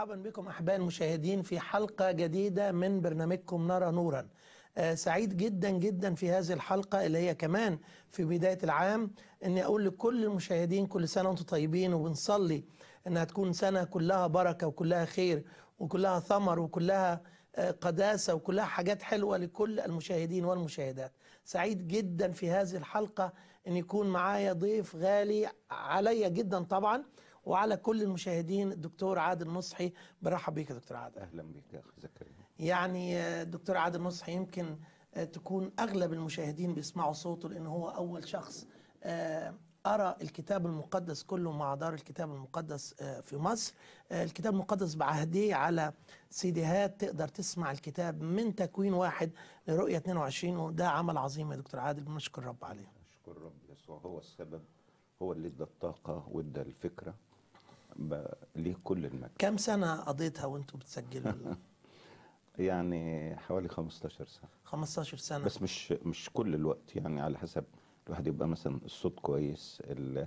مرحبا بكم احبائي المشاهدين في حلقه جديده من برنامجكم نرى نورا آه، سعيد جدا جدا في هذه الحلقه اللي هي كمان في بدايه العام اني اقول لكل المشاهدين كل سنه وانتم طيبين وبنصلي انها تكون سنه كلها بركه وكلها خير وكلها ثمر وكلها آه، قداسه وكلها حاجات حلوه لكل المشاهدين والمشاهدات سعيد جدا في هذه الحلقه ان يكون معايا ضيف غالي عليا جدا طبعا وعلى كل المشاهدين الدكتور عادل نصحي برحب بيك يا دكتور عادل اهلا بك يا اخي زكريا يعني آه، الدكتور عادل نصحي يمكن آه، تكون اغلب المشاهدين بيسمعوا صوته لان هو اول شخص آه، أرى الكتاب المقدس كله مع دار الكتاب المقدس آه، في مصر آه، الكتاب المقدس بعهديه على سيديهات تقدر تسمع الكتاب من تكوين واحد لرؤية 22 وده عمل عظيم يا دكتور عادل بنشكر رب عليه اشكر رب يسوع هو السبب هو اللي ادى الطاقه وادى الفكره ب- ليه كل المجد كم سنة قضيتها وانتوا بتسجلوا ال- يعني حوالي 15 سنه 15 سنة بس مش مش كل الوقت يعني على حسب الواحد يبقى مثلا الصوت كويس ال-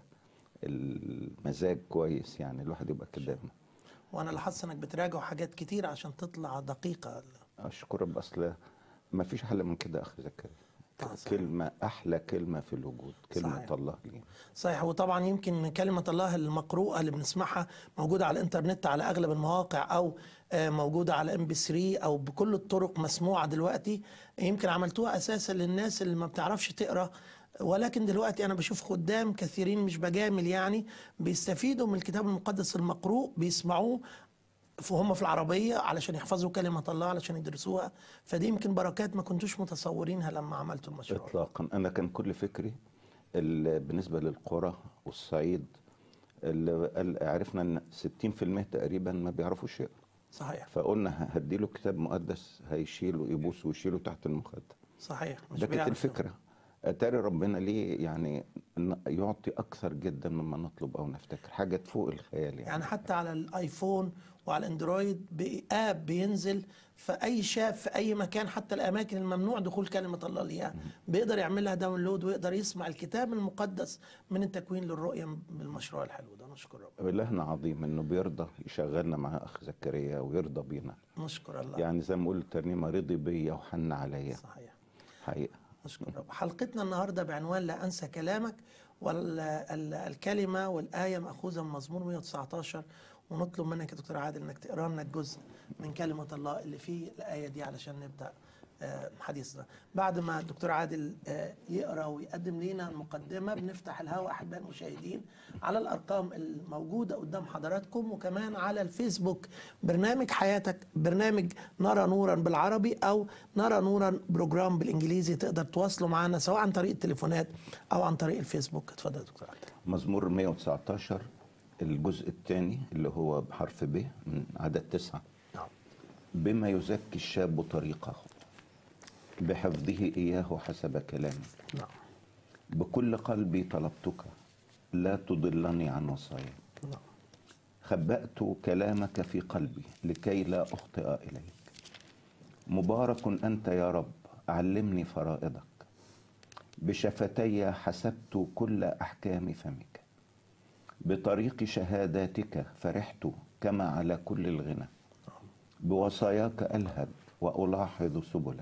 المزاج كويس يعني الواحد يبقى كده وانا لاحظت انك بتراجع حاجات كتير عشان تطلع دقيقة اشكر رب اصل ما فيش احلى من كده اخي زكريا آه، صحيح. كلمه احلى كلمه في الوجود كلمه صحيح. الله لي صحيح وطبعا يمكن كلمة الله المقروءة اللي بنسمعها موجودة على الانترنت على اغلب المواقع او آه، موجودة على ام بي 3 او بكل الطرق مسموعة دلوقتي يمكن عملتوها اساسا للناس اللي ما بتعرفش تقرا ولكن دلوقتي انا بشوف خدام كثيرين مش بجامل يعني بيستفيدوا من الكتاب المقدس المقروء بيسمعوه فهم في العربية علشان يحفظوا كلمة الله علشان يدرسوها فدي يمكن بركات ما كنتوش متصورينها لما عملتوا المشروع اطلاقا انا كان كل فكري ال- بالنسبه للقرى والصعيد اللي قال- عرفنا ان 60% تقريبا ما بيعرفوش يقروا صحيح فقلنا هديله كتاب مقدس هيشيله يبوس ويشيله تحت المخده صحيح مش ده كانت بيعرف الفكره اتاري ربنا ليه يعني إن يعطي اكثر جدا مما نطلب او نفتكر حاجه فوق الخيال يعني, يعني حتى على الايفون وعلى الاندرويد باب بينزل في اي شاب في اي مكان حتى الاماكن الممنوع دخول كلمه الله ليها بيقدر يعمل لها داونلود ويقدر يسمع الكتاب المقدس من التكوين للرؤيه بالمشروع الحلو ده نشكر رب إلهنا عظيم انه بيرضى يشغلنا معاه اخ زكريا ويرضى بينا نشكر الله يعني زي ما بقول الترنيمه رضي بيا وحن عليا صحيح حقيقه نشكر رب حلقتنا النهارده بعنوان لا انسى كلامك والكلمه والايه ماخوذه من مزمور 119 ونطلب منك يا دكتور عادل انك تقرا لنا الجزء من كلمه الله اللي فيه الايه دي علشان نبدا آه، حديثنا بعد ما الدكتور عادل آه، يقرا ويقدم لنا المقدمه بنفتح الهواء احباء المشاهدين على الارقام الموجوده قدام حضراتكم وكمان على الفيسبوك برنامج حياتك برنامج نرى نورا بالعربي او نرى نورا بروجرام بالانجليزي تقدر تواصلوا معنا سواء عن طريق التليفونات او عن طريق الفيسبوك اتفضل يا دكتور عادل مزمور 119 الجزء الثاني اللي هو بحرف ب من عدد تسعة نعم بما يزكي الشاب طريقه بحفظه إياه حسب كلامي نعم بكل قلبي طلبتك لا تضلني عن وصاياك نعم خبأت كلامك في قلبي لكي لا أخطئ إليك مبارك أنت يا رب علمني فرائضك بشفتي حسبت كل أحكام فمك بطريق شهاداتك فرحت كما على كل الغنى بوصاياك ألهب وألاحظ سبلك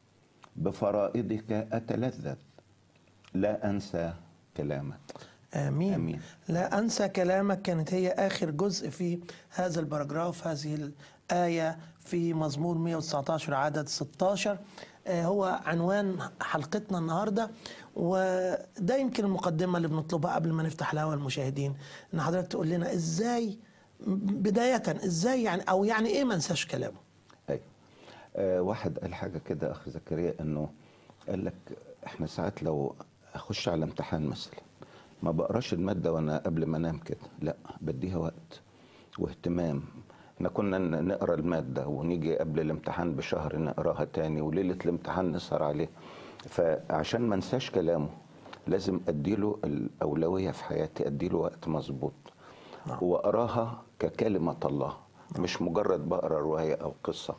بفرائضك أتلذذ لا أنسى كلامك آمين. آمين. لا أنسى كلامك كانت هي آخر جزء في هذا البراجراف هذه الآية في مزمور 119 عدد 16 آه، هو عنوان حلقتنا النهاردة وده يمكن المقدمة اللي بنطلبها قبل ما نفتح الهواء المشاهدين إن حضرتك تقول لنا إزاي بداية إزاي يعني أو يعني إيه ما ننساش كلامه ايوه آه واحد قال حاجه كده اخ زكريا انه قال لك احنا ساعات لو اخش على امتحان مثلا ما بقراش الماده وانا قبل ما انام كده لا بديها وقت واهتمام احنا كنا ن- نقرا الماده ونيجي قبل الامتحان بشهر نقراها تاني وليله الامتحان نسهر عليها فعشان ما انساش كلامه لازم اديله الاولويه في حياتي اديله وقت مظبوط نعم. واقراها ككلمه الله مش مجرد بقرا روايه او قصه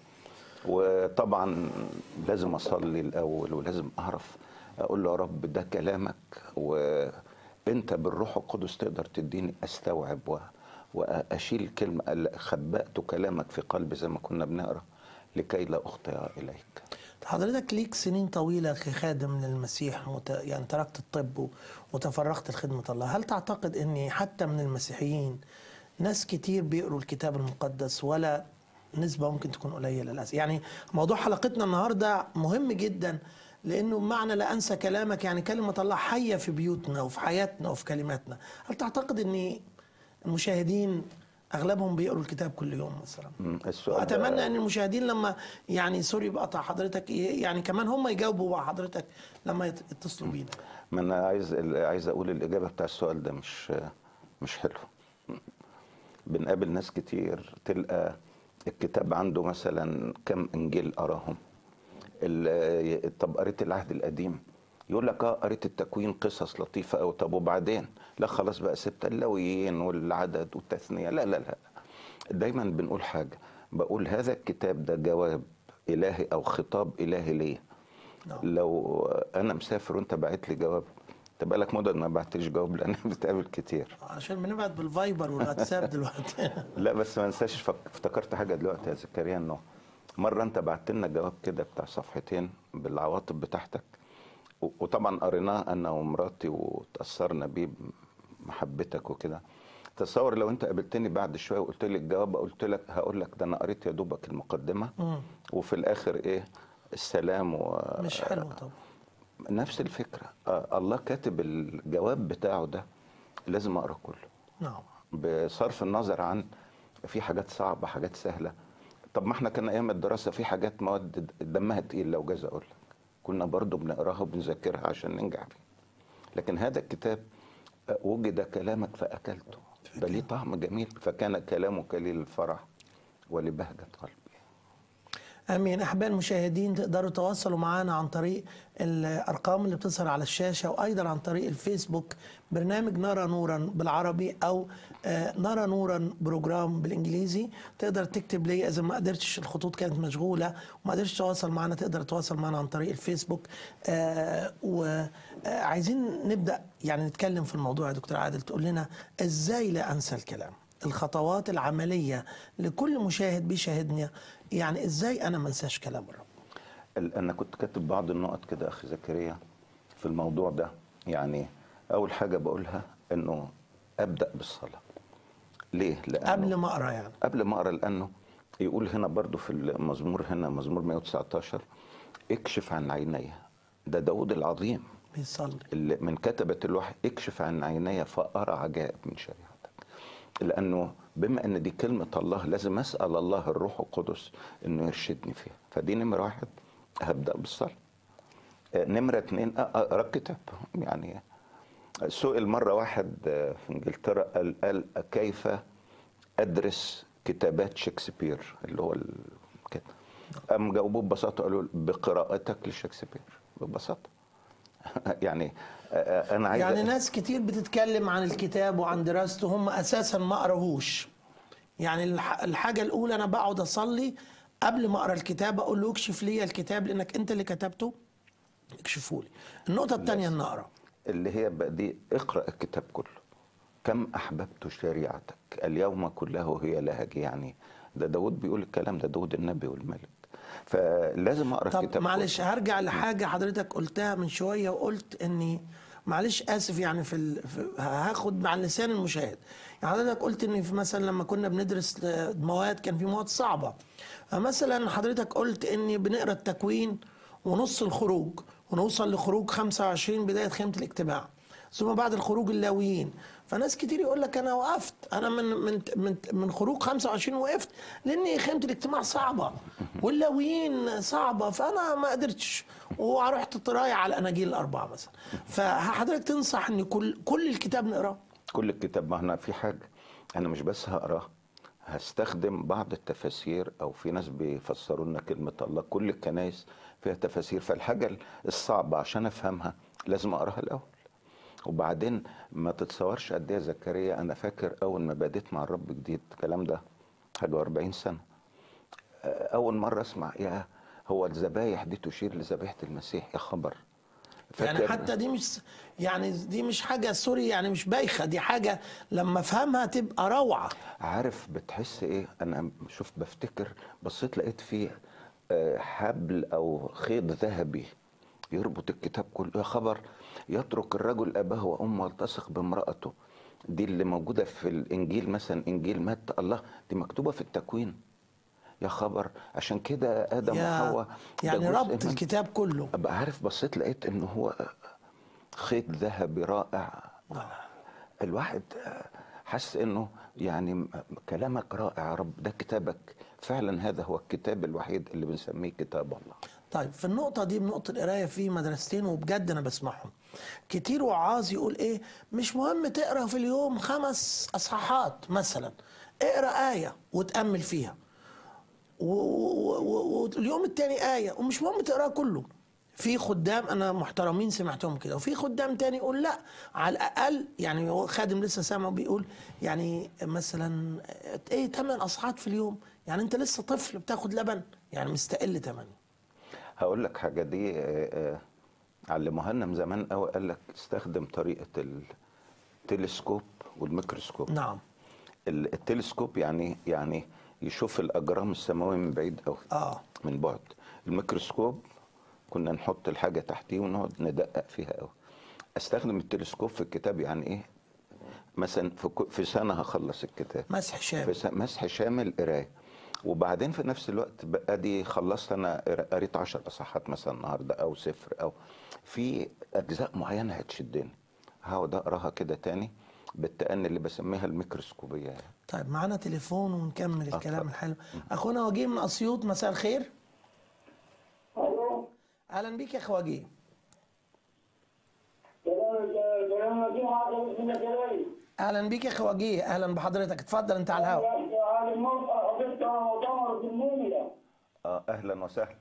وطبعا لازم اصلي الاول ولازم اعرف اقول له يا رب ده كلامك وانت بالروح القدس تقدر تديني استوعب و- واشيل كلمه قال خبأت كلامك في قلبي زي ما كنا بنقرا لكي لا اخطئ اليك حضرتك ليك سنين طويلة كخادم للمسيح مت... يعني تركت الطب و- وتفرغت لخدمة الله هل تعتقد أن حتى من المسيحيين ناس كتير بيقروا الكتاب المقدس ولا نسبة ممكن تكون قليلة للأسف يعني موضوع حلقتنا النهاردة مهم جدا لأنه بمعنى لا أنسى كلامك يعني كلمة الله حية في بيوتنا وفي حياتنا وفي كلماتنا هل تعتقد أن المشاهدين أغلبهم بيقروا الكتاب كل يوم مثلا مم، السؤال ده- واتمنى ان المشاهدين لما يعني سوري بقطع حضرتك يعني كمان هم يجاوبوا مع حضرتك لما يت- يتصلوا بينا ما انا عايز عايز اقول الاجابه بتاع السؤال ده مش مش حلو بنقابل ناس كتير تلقى الكتاب عنده مثلا كم انجيل قراهم ال- طب قريت العهد القديم يقول لك اه قريت التكوين قصص لطيفه قوي طب وبعدين لا خلاص بقى سبت اللاويين والعدد والتثنيه لا لا لا دايما بنقول حاجه بقول هذا الكتاب ده جواب الهي او خطاب الهي ليه نعم. لو انا مسافر وانت باعت لي جواب انت بقالك مده ما بعتليش جواب لان بتقابل كتير عشان بنبعت بالفايبر والواتساب دلوقتي لا بس ما انساش فك- افتكرت حاجه دلوقتي يا زكريا انه مره انت بعت لنا جواب كده بتاع صفحتين بالعواطف بتاعتك و- وطبعا قريناه انا ومراتي وتاثرنا بيه بمحبتك وكده تصور لو انت قابلتني بعد شويه وقلت لي الجواب قلت لك هقول لك ده انا قريت يا دوبك المقدمه مم. وفي الاخر ايه السلام و... مش حلو طبعا نفس الفكره آه الله كاتب الجواب بتاعه ده لازم اقرا كله نعم بصرف النظر عن في حاجات صعبه حاجات سهله طب ما احنا كان ايام الدراسه في حاجات مواد دمها تقيل لو جاز اقول لك كنا برضو بنقراها وبنذاكرها عشان ننجح فيها لكن هذا الكتاب آه، وجد كلامك فاكلته ده ليه طعم جميل فكان كلامك لي للفرح ولبهجه قلبي امين احباء المشاهدين تقدروا تواصلوا معنا عن طريق الارقام اللي بتظهر على الشاشه وايضا عن طريق الفيسبوك برنامج نرى نورا بالعربي او آه، نرى نورا بروجرام بالانجليزي تقدر تكتب لي اذا ما قدرتش الخطوط كانت مشغوله وما قدرتش تواصل معنا تقدر تواصل معنا عن طريق الفيسبوك وعايزين نبدا يعني نتكلم في الموضوع يا دكتور عادل تقول لنا ازاي لا انسى الكلام الخطوات العمليه لكل مشاهد بيشاهدنا يعني ازاي انا ما انساش كلام الرب ال- انا كنت كاتب بعض النقط كده اخي زكريا في الموضوع ده يعني اول حاجه بقولها انه ابدا بالصلاه ليه لأنه قبل ما اقرا يعني قبل ما اقرا لانه يقول هنا برضو في المزمور هنا مزمور 119 اكشف عن عيني ده داود العظيم بيصلي اللي من كتبة الوحي اكشف عن عيني فأرى عجائب من شريعتك لأنه بما أن دي كلمة الله لازم أسأل الله الروح القدس أنه يرشدني فيها فدي نمرة واحد هبدأ بالصلاة آه، نمرة اتنين أقرأ الكتاب يعني سئل مرة واحد آه، في انجلترا قال, قال كيف أدرس كتابات شكسبير اللي هو ال- كده قام جاوبوه ببساطة قالوا له بقراءتك لشكسبير ببساطة يعني آه، أنا عايز يعني ناس كتير بتتكلم عن الكتاب وعن دراسته هم اساسا ما قراهوش يعني الح- الحاجه الاولى انا بقعد اصلي قبل ما اقرا الكتاب اقول له اكشف لي الكتاب لانك انت اللي كتبته اكشفه لي النقطه الثانيه ان اقرا اللي هي بقى دي اقرأ الكتاب كله كم أحببت شريعتك اليوم كله هي لهج يعني ده داود بيقول الكلام ده داود النبي والملك فلازم أقرأ طب الكتاب معلش هرجع لحاجه حضرتك قلتها من شويه وقلت اني معلش اسف يعني في, ال... في هاخد مع لسان المشاهد يعني حضرتك قلت ان في مثلا لما كنا بندرس مواد كان في مواد صعبه فمثلا حضرتك قلت اني بنقرا التكوين ونص الخروج ونوصل لخروج 25 بدايه خيمه الاجتماع ثم بعد الخروج اللاويين فناس كتير يقول لك انا وقفت انا من من من من خروج 25 وقفت لان خيمه الاجتماع صعبه واللاويين صعبه فانا ما قدرتش ورحت رايح على الاناجيل الاربعه مثلا فحضرتك تنصح ان كل كل الكتاب نقراه كل الكتاب ما هنا في حاجة أنا مش بس هقراه هستخدم بعض التفاسير أو في ناس بيفسروا لنا كلمة الله كل الكنائس فيها تفاسير فالحاجة الصعبة عشان أفهمها لازم أقراها الأول وبعدين ما تتصورش قد ايه يا زكريا انا فاكر اول ما بديت مع الرب جديد الكلام ده حاجه و40 سنه اول مره اسمع يا هو الذبايح دي تشير لذبيحه المسيح يا خبر يعني فاكر- حتى دي مش يعني دي مش حاجه سوري يعني مش بايخه دي حاجه لما افهمها تبقى روعه عارف بتحس ايه انا شوف بفتكر بصيت لقيت فيه آه، حبل او خيط ذهبي يربط الكتاب كله يا خبر يترك الرجل اباه وامه والتصق بامراته دي اللي موجوده في الانجيل مثلا انجيل متى الله دي مكتوبه في التكوين يا خبر عشان كده ادم يا وحواء ده يعني جزء ربط من- الكتاب كله ابقى عارف بصيت لقيت انه هو خيط ذهبي رائع الواحد حس انه يعني كلامك رائع يا رب ده كتابك فعلا هذا هو الكتاب الوحيد اللي بنسميه كتاب الله طيب في النقطة دي بنقطة القراية في مدرستين وبجد أنا بسمعهم كتير وعاظ يقول إيه مش مهم تقرأ في اليوم خمس أصحاحات مثلا اقرأ آية وتأمل فيها واليوم التاني آية ومش مهم تقرأ كله في خدام انا محترمين سمعتهم كده وفي خدام تاني يقول لا على الاقل يعني هو خادم لسه سامع بيقول يعني مثلا ايه 8 اصحاحات في اليوم يعني انت لسه طفل بتاخد لبن يعني مستقل 8 هقول لك حاجه دي آه، آه، علموها لنا من زمان قوي قال لك استخدم طريقه التلسكوب والميكروسكوب نعم ال- التلسكوب يعني يعني يشوف الاجرام السماويه من بعيد قوي اه من بعد الميكروسكوب كنا نحط الحاجه تحتيه ونقعد ندقق فيها قوي استخدم التلسكوب في الكتاب يعني ايه مثلا في كو- في سنه هخلص الكتاب مسح في شامل س- مسح شامل قرايه وبعدين في نفس الوقت بقى دي خلصت انا قرا- قريت 10 اصحاحات مثلا النهارده او صفر او في اجزاء معينه هتشدني هقعد اقراها كده تاني بالتأني اللي بسميها الميكروسكوبيه يعني. طيب معانا تليفون ونكمل آه، الكلام اتفضل. الحلو اخونا وجيه من اسيوط مساء الخير الو اهلا بيك يا اخ وجيه كلام كلام في حاجه اسمها كلام اهلا بيك يا اخ وجيه اهلا بحضرتك اتفضل انت على الهواء هذه النقطه حضرت مؤتمر في المنيا اه اهلا وسهلا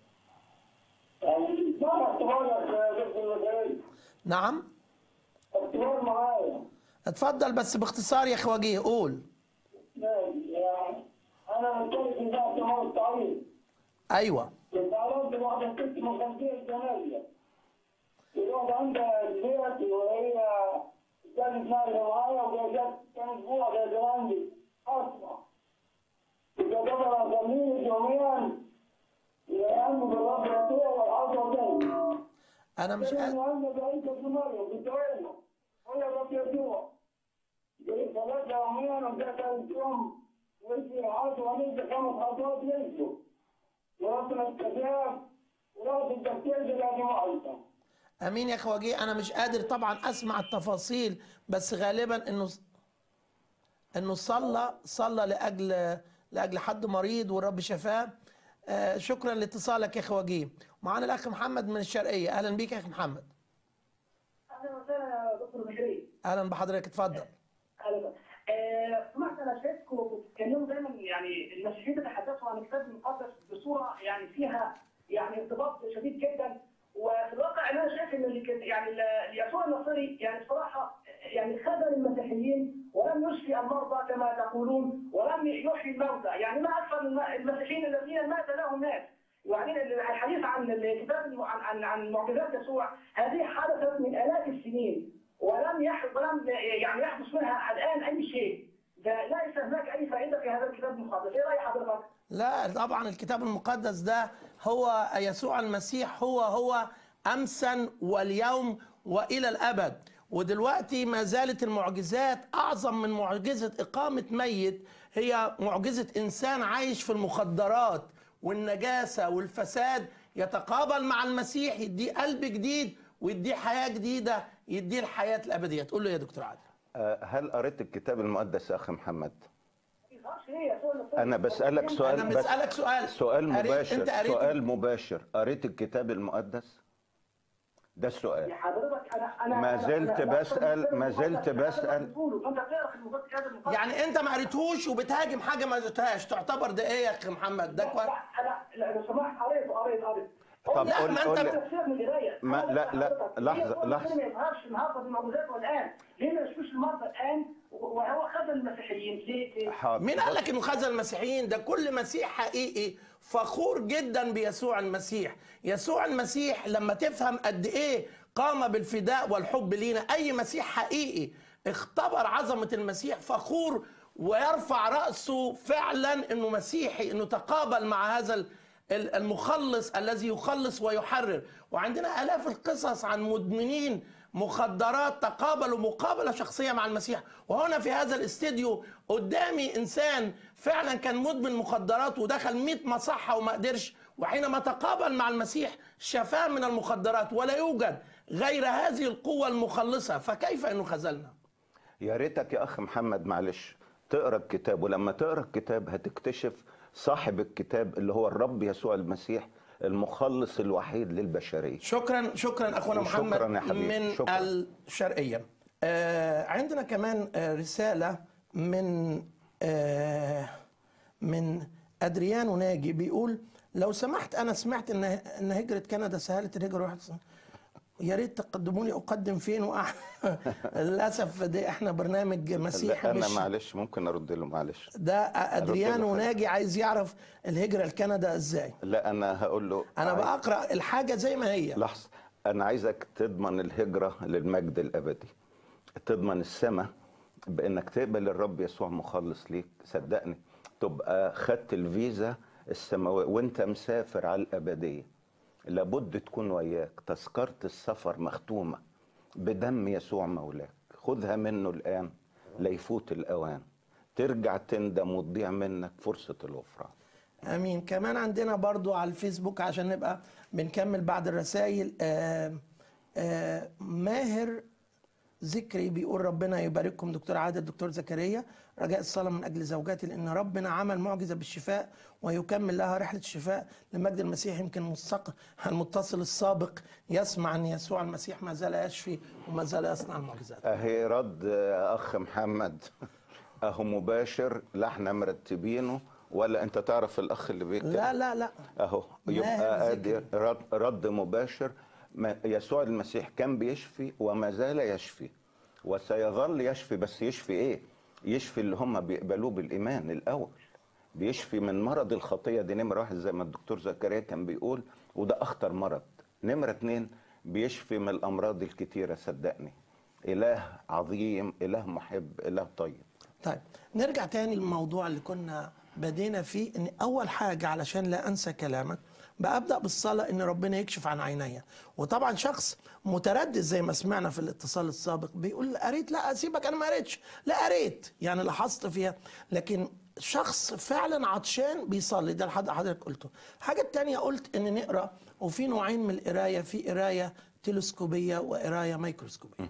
يعني ما اختبارك يا دكتور الكلام نعم اختبار معايا اتفضل بس باختصار يا اخ وجيه قول ماشي يعني انا مشترك في ذات موت طويل ايوه تعرضت لواحده ست من خلفيه الجنازه الواحد عندها البيت وهي كانت ناريه معايا وجات كان اسبوع زي زمان دي اصلا اذا قدر اصلي يوميا لانه بالرب يطيع والعصر تاني انا مش كان قادر عندنا بعيسى بن مريم بالتوالي وهي الرب يطيع قلت صلاه يوميا وجات اليوم وفي عصر ونزل خمس خطوات نزلوا وربنا استجاب ورب الدكتور جلالي معيطة امين يا اخ وجيه انا مش قادر طبعا اسمع التفاصيل بس غالبا انه انه صلى صلى لاجل لاجل حد مريض والرب شفاه آه شكرا لاتصالك يا اخ وجيه معانا الاخ محمد من الشرقيه اهلا بيك يا اخ محمد اهلا وسهلا يا دكتور مجري اهلا بحضرتك اتفضل اهلا آه، سمعت انا شايفكم بتتكلموا دايما يعني المسيحيين بيتحدثوا عن الكتاب المقدس بصوره يعني فيها يعني ارتباط شديد جدا وفي الواقع انا شايف ان اللي كان- يعني ال- يسوع النصري يعني بصراحه يعني خذل المسيحيين ولم يشفي المرضى كما تقولون ولم يحيي الموتى يعني ما اكثر الم- المسيحيين الذين مات لهم ناس يعني الحديث عن الكتاب الم- عن عن عن معجزات يسوع هذه حدثت من الاف السنين ولم يحدث ولم يعني يحدث منها الان اي شيء ده ليس هناك اي فائده في هذا الكتاب المقدس ايه راي حضرتك؟ لا طبعا الكتاب المقدس ده هو يسوع المسيح هو هو امسا واليوم والى الابد ودلوقتي ما زالت المعجزات اعظم من معجزه اقامه ميت هي معجزه انسان عايش في المخدرات والنجاسه والفساد يتقابل مع المسيح يديه قلب جديد ويديه حياه جديده يديه الحياه الابديه تقول له إيه يا دكتور عادل آه، هل قريت الكتاب المقدس يا اخي محمد ما يظهرش ليه يسوع النصري؟ انا بسالك سؤال انا بس بسالك سؤال سؤال قريت- مباشر انت قريت سؤال مباشر قريت الكتاب المقدس ده السؤال يا حضرتك انا انا ما أنا- زلت أنا- بسأل- أنا- ما زلت أنا- أنا- بسأل. بتقوله. انت بتقرا في المقدس الكتاب المقدس يعني انت ما قريتهوش وبتهاجم حاجه ما قريتهاش تعتبر ده ايه يا اخي محمد ده كويس لا انا لا لو سمحت قريت قريت قريت طب لا، قول ما قول انت- لي سيبك من القرايه ما- أنا لا- لا، حضرتك، لحظة، ليه كل لحظة. كلمة ما يظهرش النهارده بالمعجزات والان ليه ما يشوفش المرضى الان وهو خذل المسيحيين ليه ليه؟ حاضر. مين قال لك انه خذل المسيحيين ده كل مسيح حقيقي فخور جدا بيسوع المسيح يسوع المسيح لما تفهم قد ايه قام بالفداء والحب لينا اي مسيح حقيقي اختبر عظمه المسيح فخور ويرفع راسه فعلا انه مسيحي انه تقابل مع هذا ال- ال- المخلص الذي يخلص ويحرر وعندنا الاف القصص عن مدمنين مخدرات تقابلوا مقابله شخصيه مع المسيح وهنا في هذا الاستديو قدامي انسان فعلا كان مدمن مخدرات ودخل 100 مصحه وما قدرش وحينما تقابل مع المسيح شفاه من المخدرات ولا يوجد غير هذه القوه المخلصه فكيف انه خذلنا يا ريتك يا اخ محمد معلش تقرا الكتاب ولما تقرا الكتاب هتكتشف صاحب الكتاب اللي هو الرب يسوع المسيح المخلص الوحيد للبشريه شكرا شكرا اخونا شكراً محمد يا حبيبي، من شكراً. الشرقيه آه عندنا كمان آه رساله من آه من ادريان ناجي بيقول لو سمحت انا سمعت ان ان هجره كندا سهلت الهجره واحد يا ريت تقدموا لي اقدم فين وأح... للاسف دي احنا برنامج مسيحي لا انا مش معلش ممكن ارد له معلش ده ادريان أرد له حاجة. ناجي عايز يعرف الهجره لكندا ازاي لا انا هقول له انا عايز- بقرا الحاجه زي ما هي لحظه انا عايزك تضمن الهجره للمجد الابدي تضمن السماء بانك تقبل الرب يسوع مخلص ليك صدقني تبقى خدت الفيزا السماويه وانت مسافر على الابديه لابد تكون وياك تذكره السفر مختومه بدم يسوع مولاك خذها منه الان ليفوت الاوان ترجع تندم وتضيع منك فرصه الغفران امين كمان عندنا برضو على الفيسبوك عشان نبقى بنكمل بعد الرسائل آه آه ماهر ذكري بيقول ربنا يبارككم دكتور عادل دكتور زكريا رجاء الصلاة من أجل زوجاتي لأن ربنا عمل معجزة بالشفاء ويكمل لها رحلة الشفاء لمجد المسيح يمكن مستق... المتصل السابق يسمع أن يسوع المسيح ما زال يشفي وما زال يصنع المعجزات اهي رد يا اخ محمد اهو مباشر لا احنا مرتبينه ولا انت تعرف الاخ اللي بيكتب لا لا لا اهو ماهر يبقى ادي ذكري. رد, رد مباشر ما يسوع المسيح كان بيشفي وما زال يشفي وسيظل يشفي بس يشفي ايه يشفي اللي هم بيقبلوه بالايمان الاول بيشفي من مرض الخطيه دي نمره واحد زي ما الدكتور زكريا كان بيقول وده اخطر مرض نمره اتنين بيشفي من الامراض الكتيره صدقني اله عظيم اله محب اله طيب طيب نرجع تاني للموضوع اللي كنا بدينا فيه ان اول حاجه علشان لا انسى كلامك ببدا بالصلاه ان ربنا يكشف عن عيني وطبعا شخص متردد زي ما سمعنا في الاتصال السابق بيقول قريت لا اسيبك انا ما قريتش لا قريت يعني لاحظت فيها لكن شخص فعلا عطشان بيصلي ده اللي حضرتك قلته الحاجه الثانيه قلت ان نقرا وفي نوعين من القرايه في قرايه تلسكوبيه وقرايه ميكروسكوبيه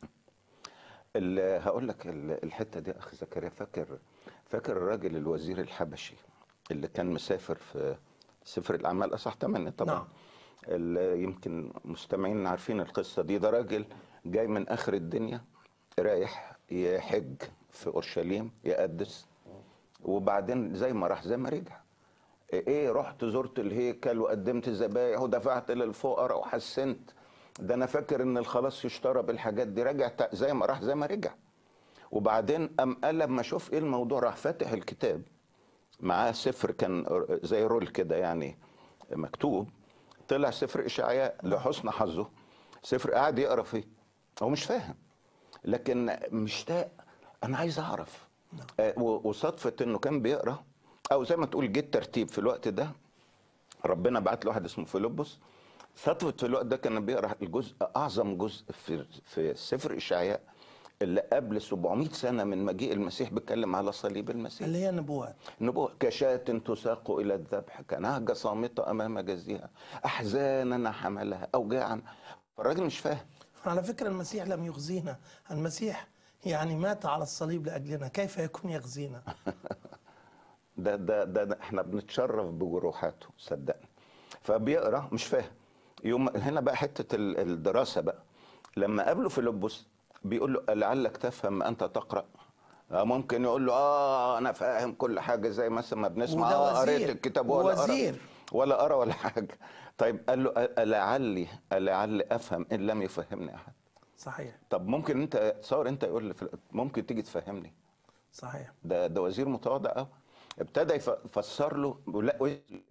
ال- هقول لك ال- الحته دي اخ زكريا فاكر فاكر الراجل الوزير الحبشي اللي كان مسافر في سفر الاعمال اصح 8 طبعا نعم. ال- يمكن مستمعين عارفين القصه دي ده راجل جاي من اخر الدنيا رايح يحج في اورشليم يقدس وبعدين زي ما راح زي ما رجع ايه رحت زرت الهيكل وقدمت ذبائح ودفعت للفقراء وحسنت ده انا فاكر ان الخلاص يشترى بالحاجات دي رجع تا- زي ما راح زي ما رجع وبعدين ام قال لما اشوف ايه الموضوع راح فاتح الكتاب معاه سفر كان زي رول كده يعني مكتوب طلع سفر اشعياء لحسن حظه سفر قاعد يقرا فيه هو مش فاهم لكن مشتاق انا عايز اعرف آه، و- وصدفه انه كان بيقرا او زي ما تقول جه الترتيب في الوقت ده ربنا بعت له واحد اسمه فيلبس صدفه في الوقت ده كان بيقرا الجزء اعظم جزء في في سفر اشعياء اللي قبل 700 سنه من مجيء المسيح بيتكلم على صليب المسيح اللي هي النبوات نبوة كشاة تساق إلى الذبح كنهجة صامتة أمام جزيها أحزانا حملها أوجاعا الراجل مش فاهم على فكرة المسيح لم يخزينا المسيح يعني مات على الصليب لأجلنا كيف يكون يخزينا ده, ده, ده, ده احنا بنتشرف بجروحاته صدقني فبيقرا مش فاهم يوم هنا بقى حته ال- الدراسه بقى لما قابله فيلبس بيقول له لعلك تفهم انت تقرا آه، ممكن يقول له اه انا فاهم كل حاجه زي مثلا ما بنسمع وده اه قريت وزير. الكتاب ولا قرا وزير. ولا قرا ولا حاجه طيب قال له أ- لعلي لعلي افهم ان لم يفهمني احد صحيح طب ممكن انت تصور انت يقول لي في- ممكن تيجي تفهمني صحيح ده ده وزير متواضع قوي ابتدى يف- يفسر له بيقول لا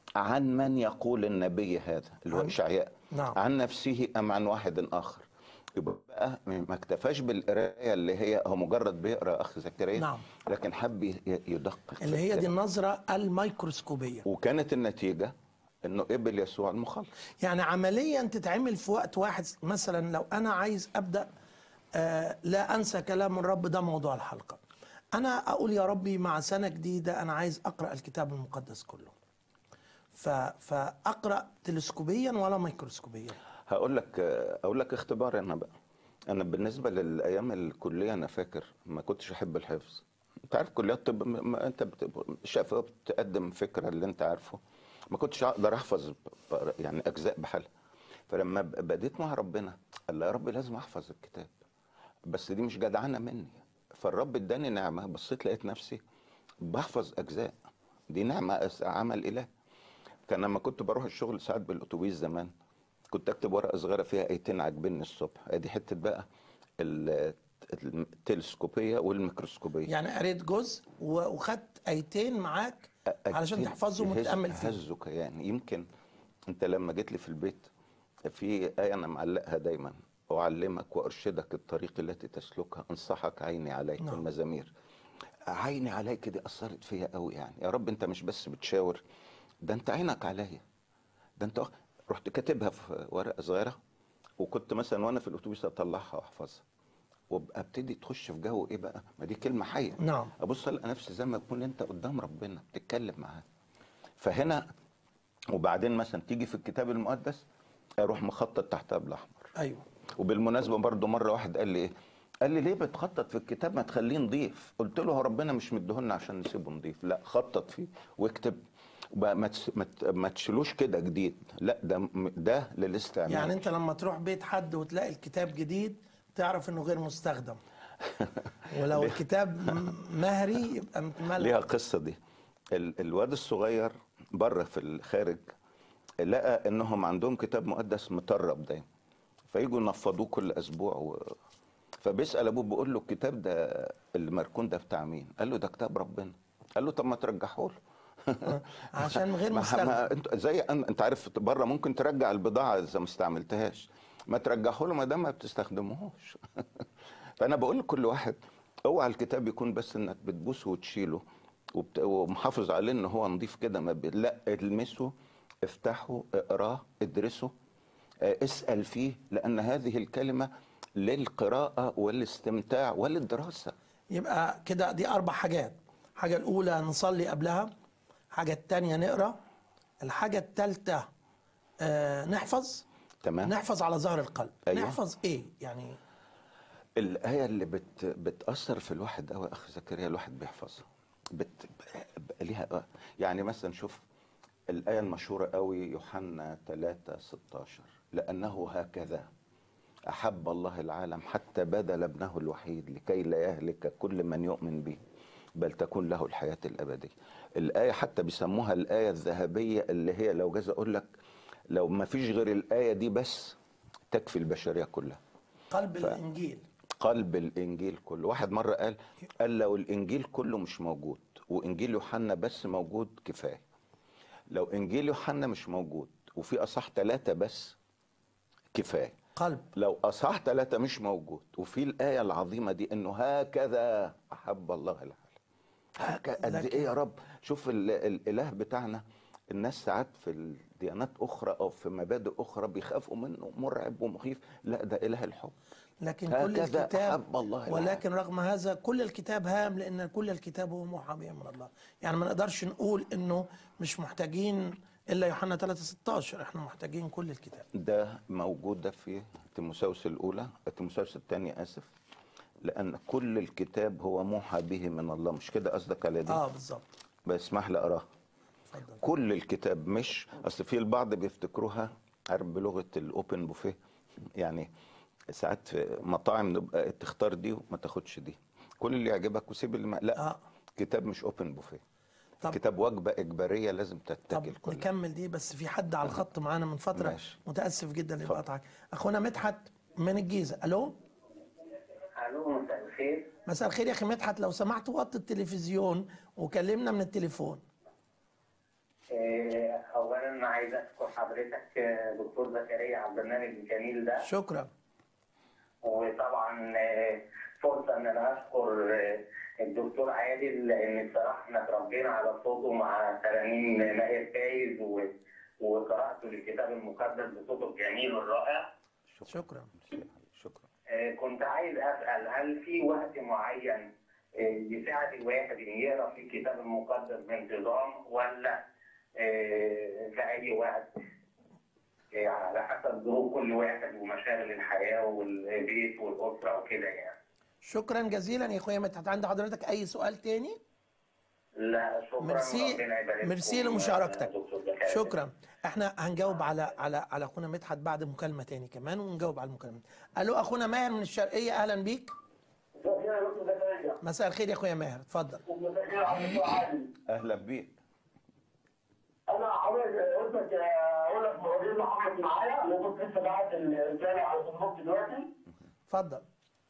عن من يقول النبي هذا اللي هو عن- اشعياء نعم. عن نفسه ام عن واحد اخر يبقى بقى ما اكتفاش بالقرايه اللي هي هو مجرد بيقرا اخ زكريا نعم. لكن حب ي- يدقق في اللي هي دي الكلام. النظرة الميكروسكوبية وكانت النتيجه انه قبل يسوع المخلص يعني عمليا تتعمل في وقت واحد مثلا لو انا عايز ابدا آه لا انسى كلام الرب ده موضوع الحلقه انا اقول يا ربي مع سنه جديده انا عايز اقرا الكتاب المقدس كله ف فاقرا تلسكوبيا ولا ميكروسكوبيا هقول لك اقول لك اختبار انا بقى انا بالنسبه للايام الكليه انا فاكر ما كنتش احب الحفظ انت عارف كليات طب م- ما انت بت- شايفها بتقدم فكره اللي انت عارفه ما كنتش اقدر احفظ ب- يعني اجزاء بحالها فلما ب- بديت مع ربنا قال لي يا رب لازم احفظ الكتاب بس دي مش جدعنه مني فالرب اداني نعمه بصيت لقيت نفسي بحفظ اجزاء دي نعمه أس- عمل اله كان لما كنت بروح الشغل ساعات بالاتوبيس زمان كنت اكتب ورقه صغيره فيها ايتين عاجبني الصبح ادي حته بقى ال- التلسكوبيه والميكروسكوبيه يعني قريت جزء و- وخدت ايتين معاك علشان أكيد تحفظهم يهز- وتتامل فيهم يهزك يعني يمكن انت لما جيت لي في البيت في ايه انا معلقها دايما اعلمك وارشدك الطريق التي تسلكها انصحك عيني عليك نعم. المزامير عيني عليك دي اثرت فيا قوي يعني يا رب انت مش بس بتشاور ده انت عينك عليا ده انت واخ- رحت كاتبها في ورقه صغيره وكنت مثلا وانا في الاتوبيس اطلعها واحفظها وابقى ابتدي تخش في جو ايه بقى ما دي كلمه حيه نعم. ابص الاقي نفسي زي ما تكون انت قدام ربنا بتتكلم معاه فهنا وبعدين مثلا تيجي في الكتاب المقدس اروح مخطط تحتها بالاحمر ايوه وبالمناسبه برضو مره واحد قال لي ايه قال لي ليه بتخطط في الكتاب ما تخليه نضيف قلت له هو ربنا مش مديهولنا عشان نسيبه نضيف لا خطط فيه واكتب وبقى ما تس- ما ت- ما تشيلوش كده جديد لا ده م- ده للاستعمال يعني انت لما تروح بيت حد وتلاقي الكتاب جديد تعرف انه غير مستخدم ولو الكتاب م- مهري يبقى متملك ليها قصه دي ال- الواد الصغير بره في الخارج لقى انهم عندهم كتاب مقدس مطرب دايما فيجوا ينفضوه كل اسبوع و... فبيسال ابوه بيقول له الكتاب ده اللي مركون ده بتاع مين؟ قال له ده كتاب ربنا قال له طب ما ترجحه له عشان غير ما- مستخدم ما انت زي أن- انت عارف بره ممكن ترجع البضاعه اذا ما استعملتهاش ما ترجعه له ما دام ما بتستخدموهوش فانا بقول لكل واحد اوعى الكتاب يكون بس انك بتبوسه وتشيله وبت... ومحافظ عليه ان هو نظيف كده ما ب... لا المسه افتحه اقراه ادرسه آه، اسال فيه لان هذه الكلمه للقراءه والاستمتاع وللدراسه يبقى كده دي اربع حاجات الحاجه الاولى نصلي قبلها الحاجه الثانيه نقرا الحاجه الثالثه آه نحفظ تمام نحفظ على ظهر القلب أيوة. نحفظ ايه يعني الآية اللي بت بتأثر في الواحد أوي أخ زكريا الواحد بيحفظها بت ب- ليها يعني مثلا شوف الآية المشهورة أوي يوحنا 3 16 لأنه هكذا أحب الله العالم حتى بذل ابنه الوحيد لكي لا يهلك كل من يؤمن به بل تكون له الحياة الأبدية الآية حتى بيسموها الآية الذهبية اللي هي لو جاز أقول لك لو ما فيش غير الآية دي بس تكفي البشرية كلها قلب الانجيل قلب الانجيل كله واحد مره قال قال لو الانجيل كله مش موجود وانجيل يوحنا بس موجود كفايه لو انجيل يوحنا مش موجود وفي اصح ثلاثه بس كفايه قلب لو اصح ثلاثه مش موجود وفي الايه العظيمه دي انه هكذا احب الله العالم هكذا قد لكن- ايه يا رب شوف ال- الاله بتاعنا الناس ساعات في الديانات اخرى او في مبادئ اخرى بيخافوا منه مرعب ومخيف لا ده اله الحب لكن كل هكذا الكتاب أحب الله العالم. ولكن رغم هذا كل الكتاب هام لان كل الكتاب هو موحى به من الله يعني ما نقدرش نقول انه مش محتاجين الا يوحنا 3 16 احنا محتاجين كل الكتاب ده موجودة في تيموساوس الأولى تيموساوس الثانية آسف لأن كل الكتاب هو موحى به من الله مش كده قصدك على دي اه بالظبط بسمح لي أقراها اتفضل كل الكتاب مش أصل في البعض بيفتكروها عارف بلغة الأوبن بوفيه يعني ساعات في مطاعم نبقى تختار دي وما تاخدش دي كل اللي يعجبك وسيب اللي ما لا آه. كتاب مش اوبن بوفيه طب كتاب وجبه اجباريه لازم طب تتاكل كلها نكمل دي بس في حد على الخط معانا من فتره ماشي. متاسف جدا اللي اتفضل. بقطعك اخونا مدحت من الجيزه الو الو مساء الخير مساء الخير يا اخي مدحت لو سمحت وطي التلفزيون وكلمنا من التليفون آه، اولا انا عايز اشكر حضرتك آه، دكتور زكريا على البرنامج الجميل ده شكرا وطبعا آه، فرصه ان انا اشكر آه، الدكتور عادل لان بصراحه احنا اتربينا على صوته مع ترانيم ماهر فايز و- وقراءته للكتاب المقدس بصوته الجميل والرائع شكرا شكرا آه، كنت عايز اسال هل في وقت معين آه، يساعد الواحد ان يقرا في الكتاب المقدس بانتظام ولا آه، في اي وقت آه، على حسب ظروف كل واحد ومشاغل الحياه والبيت والاسره وكده يعني شكرا جزيلا يا اخويا مدحت عند حضرتك اي سؤال تاني لا شكرا ميرسي ربنا يبارككم ميرسي يا لمشاركتك دكتور زكريا. شكرا احنا هنجاوب على على على اخونا مدحت بعد مكالمه تاني كمان ونجاوب على المكالمه الو اخونا ماهر من الشرقيه اهلا بيك مساء الخير يا دكتور زكريا مساء الخير يا اخويا ماهر اتفضل مساء الخير على الدكتور عادل اهلا بيك انا حضرتك قلت لك اقول لك موجود محمد معايا انا كنت لسه بعت الرساله على الفيسبوك دلوقتي اتفضل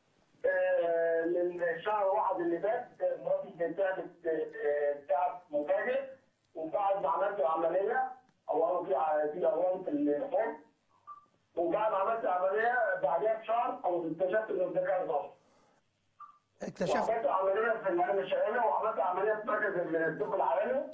آه، من شهر واحد اللي فات آه، مراتي كانت تعبت آه، تعب مفاجئ وبعد ما عملت العمليه او في ع- في اورام في الحوض وبعد ما عملت العمليه بعدها بشهر او اكتشفت ان الذكاء ضعف اكتشفت وعملت عمليه في المعلم الشهريه وعملت عمليه في مركز الطب العالمي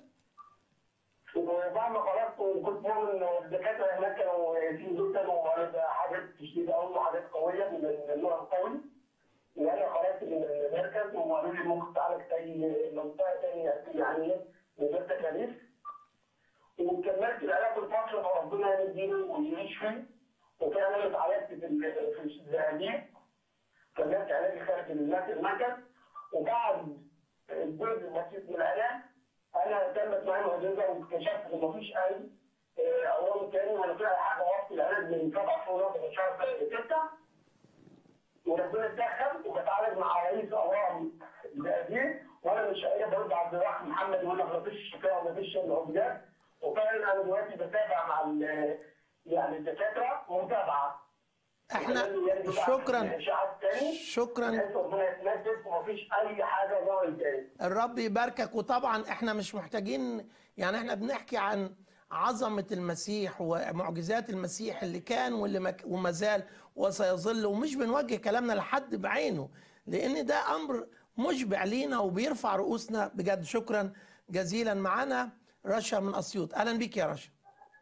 وبعد ما خرجت وكنت مؤمن ان الدكاتره هناك كانوا كويسين جدا وحاجات شديده قوي وحاجات قويه من النوع القوي وانا خرجت من المركز وقالوا لي ممكن تعالج في اي منطقه ثانيه يعني من غير تكاليف وكملت العلاج الفتره وربنا يديله ويعيش فيه وفعلا اتعالجت في ال- في الزقازيق كملت علاجي خارج المركز وبعد الجزء البسيط من العلاج انا تمت معايا معجزه واكتشفت ان مفيش اي آه، اورام تاني ولا في اي حاجه وقفت العلاج من سبع شهور من شهر سته وربنا اتدخل وبتعالج مع رئيس اورام الزقازيق وانا مش قايل برد عبد الرحمن محمد يقول لك مفيش شفاء ومفيش علاجات وفعلا انا دلوقتي بتابع مع ال- يعني الدكاتره متابعه احنا شكرا شكرا بحيث ربنا يتنفس ومفيش اي حاجه ظهرت تاني الرب يباركك وطبعا احنا مش محتاجين يعني احنا بنحكي عن عظمة المسيح ومعجزات المسيح اللي كان واللي ما ك- وما زال وسيظل ومش بنوجه كلامنا لحد بعينه لان ده امر مشبع لينا وبيرفع رؤوسنا بجد شكرا جزيلا معانا رشا من اسيوط اهلا بيك يا رشا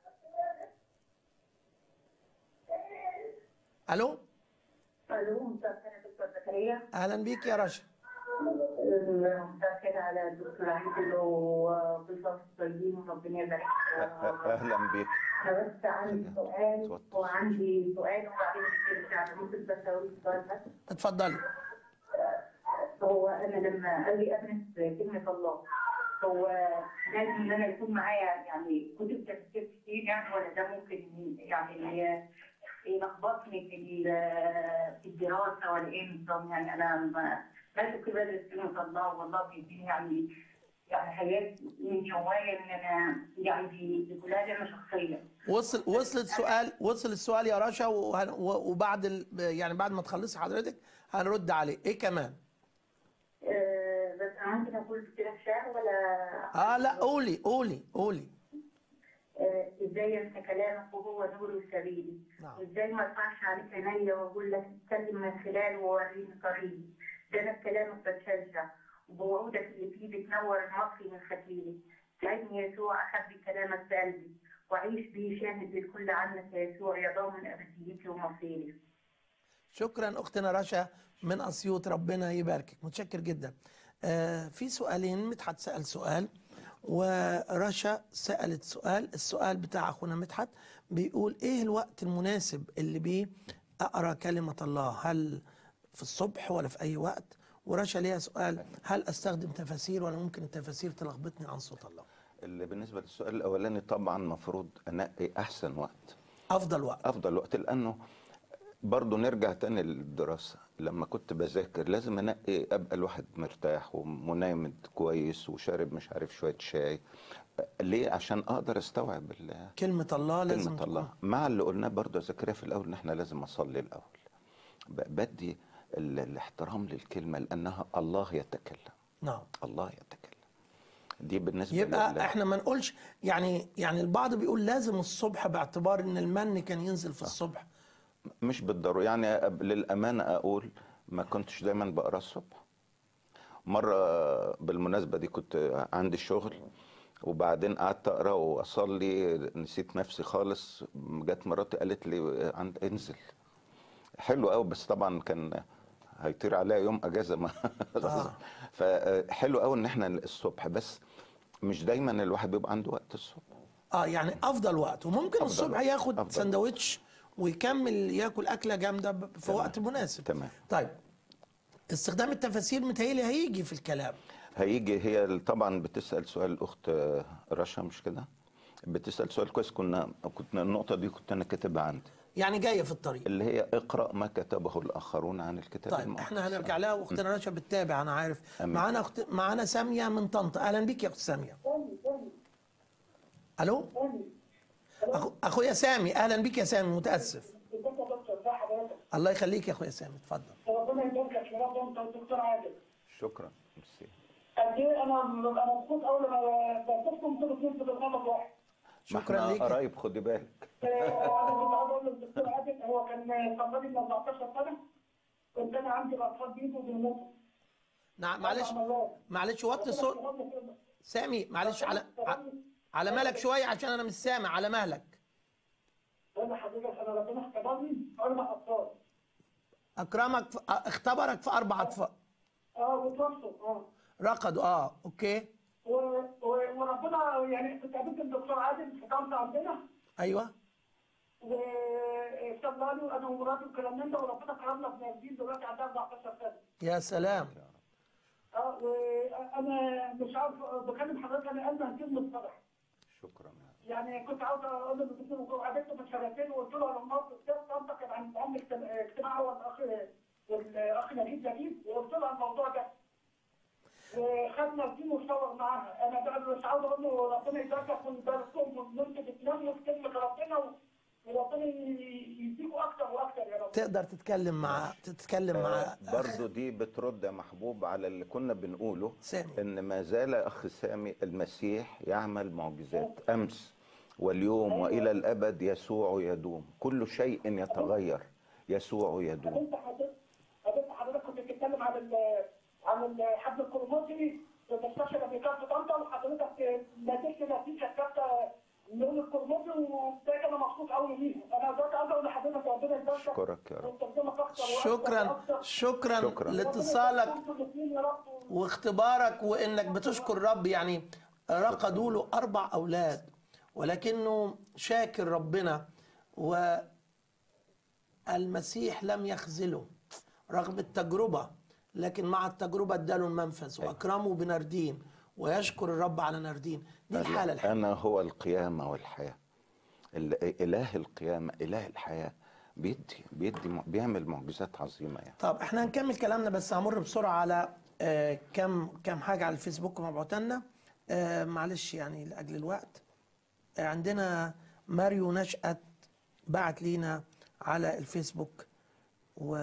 الو الو مساء الخير يا دكتور زكريا اهلا بيك يا رشا مساء الخير على الدكتور عادل وضيوف الطيبين وربنا يبارك أه- اهلا بيك انا بس عندي سؤال اتفضل. وعندي سؤال وبعدين نرجع ممكن بس اقول السؤال بس اتفضلي هو انا لما اجي ادرس كلمه الله هو لازم ان انا يكون معايا يعني كتب تفسير كتير يعني ولا ده ممكن يعني يلخبطني في ال- في الدراسه ولا ايه النظام يعني انا ما لازم كده بدرس كلمه الله والله بيديني يعني يعني حاجات من جوايا ان انا يعني دي دي كلها نعمه شخصيه وصل وصل السؤال وصل السؤال يا رشا وهن- و- وبعد ال... يعني بعد ما تخلصي حضرتك هنرد عليه ايه كمان آه، بس انا ممكن اقول كده شعر ولا اه لا قولي قولي قولي آه، ازاي ينسى كلامك وهو نور سبيلي نعم. ازاي ما ارفعش عليك عينيا واقول لك اتكلم من خلاله ووريني طريقي ده انا بكلامك بتشجع وبوعودك اللي فيه بتنور المصري من خفيلي ساعدني يا يسوع اخبي كلامك في قلبي واعيش بيه شاهد للكل عنك يا يسوع يا ضامن ابديتي ومصيري شكرا اختنا رشا من اسيوط ربنا يباركك متشكر جدا آه في سؤالين مدحت سال سؤال ورشا سالت سؤال السؤال بتاع اخونا مدحت بيقول ايه الوقت المناسب اللي بيه اقرا كلمه الله هل في الصبح ولا في اي وقت ورشا ليها سؤال هل استخدم تفاسير ولا ممكن التفاسير تلخبطني عن صوت الله اللي بالنسبه للسؤال الاولاني طبعا مفروض انقي احسن وقت افضل وقت افضل وقت لانه برضه نرجع تاني للدراسه لما كنت بذاكر لازم انقي ابقى الواحد مرتاح ومنام كويس وشارب مش عارف شويه شاي ليه عشان اقدر استوعب ال- كلمه الله لازم كلمه تكون- الله مع اللي قلناه برضه يا زكريا في الاول ان احنا لازم اصلي الاول ب- بدي ال- الاحترام للكلمه لانها الله يتكلم نعم الله يتكلم دي بالنسبه يبقى لل- احنا ما نقولش يعني يعني البعض بيقول لازم الصبح باعتبار ان المن كان ينزل في الصبح مش بالضروره يعني أب- للامانه اقول ما كنتش دايما بقرا الصبح مره بالمناسبه دي كنت عندي شغل وبعدين قعدت اقرا واصلي نسيت نفسي خالص جت مراتي قالت لي عند انزل حلو قوي بس طبعا كان هيطير عليا يوم اجازه ما آه. فحلو قوي ان احنا الصبح بس مش دايما الواحد بيبقى عنده وقت الصبح اه يعني افضل وقت وممكن أفضل الصبح وقت. ياخد أفضل. سندوتش ويكمل ياكل اكله جامده ب- في تمام. وقت مناسب تمام. طيب استخدام التفاسير متهيألي هيجي في الكلام هيجي هي طبعا بتسال سؤال الاخت رشا مش كده بتسال سؤال كويس كنا كنت النقطه دي كنت انا كاتبها عندي يعني جايه في الطريق اللي هي اقرا ما كتبه الاخرون عن الكتاب طيب المقدس. احنا هنرجع لها واختنا رشا بتتابع انا عارف أمين. معانا اخت معانا ساميه من طنطا اهلا بيك يا اخت ساميه الو أخو... اخويا سامي اهلا بيك يا سامي متاسف ازيك يا دكتور ازي حضرتك؟ الله يخليك يا اخويا سامي اتفضل ربنا يبارك لك يا رب انت والدكتور عادل. شكرا ميرسي قد ايه انا ببقى مبسوط اول ما بشوفكم انتوا الاثنين في برنامج واحد. ما شكرا احنا ليك قرايب خدي بالك آه، انا كنت عاوز اقول للدكتور عادل هو كان صغرني من 14 سنه كنت انا عندي الاطفال بيجوا بيموتوا. نعم معلش أربع مرات. معلش وطي الصوت سامي معلش على ع- على مهلك شويه عشان انا مش سامع على مهلك انا حضرتك انا ربنا اختبرني اربع اطفال. اكرمك في... اختبرك في اربع اطفال اه وتوفوا اه رقدوا اه اوكي و- و- وربنا يعني كنت قابلت الدكتور عادل في طنطا عندنا ايوه وصلى لي انا ومراتي والكلام من ده وربنا كرمنا في نازلين دلوقتي عندها 14 سنه. يا سلام اه وانا مش عارف بكلم حضرتك انا قلبي هتم الفرح شكرا يعني كنت عاوز اقول للدكتور وقابلته من سنتين وقلت له انا النهارده استاذ طنطا كان عند عندي اجتماع اجتماع هو الاخ والاخ نجيب نجيب وقلت له على الموضوع ده وخدنا التيم وصور معاها انا بقى مش عاوز اقول له ربنا يبارك ويبارككم وان انتوا بتنموا في كلمه ربنا و- وربنا يديكوا اكتر واكتر يا رب تقدر تتكلم مع تتكلم مع برضو دي بترد يا محبوب على اللي كنا بنقوله سامي. ان ما زال اخ سامي المسيح يعمل معجزات امس واليوم والى الابد يسوع يدوم كل شيء يتغير يسوع يدوم انت حضرتك حضرتك حضرتك كنت بتتكلم عن ال عن الحبل الكرموسي في مستشفى الامريكان في طنطا وحضرتك نتيجه نتيجه ثابته من الكرموسي وده انا مبسوط قوي بيها انا دلوقتي عاوز اقول لحضرتك ربنا يبارك أشكرك يا رب. ويستخدمك اكتر وأكتر شكرا وأكتر. شكرا شكراً. لاتصالك ربنا يبارك الاثنين يا رب واختبارك وانك بتشكر رب يعني رقدوا له اربع اولاد ولكنه شاكر ربنا والمسيح لم يخذله رغم التجربه لكن مع التجربه اداله المنفذ واكرمه بنردين ويشكر الرب على نردين دي الحاله الحلوه انا هو القيامه والحياه ال- اله القيامه اله الحياه بيدي بيدي بيعمل معجزات عظيمه يعني طب احنا هنكمل كلامنا بس همر بسرعه على آه كم كم حاجه على الفيسبوك مبعوثه لنا آه معلش يعني لاجل الوقت آه عندنا ماريو نشأت بعت لينا على الفيسبوك و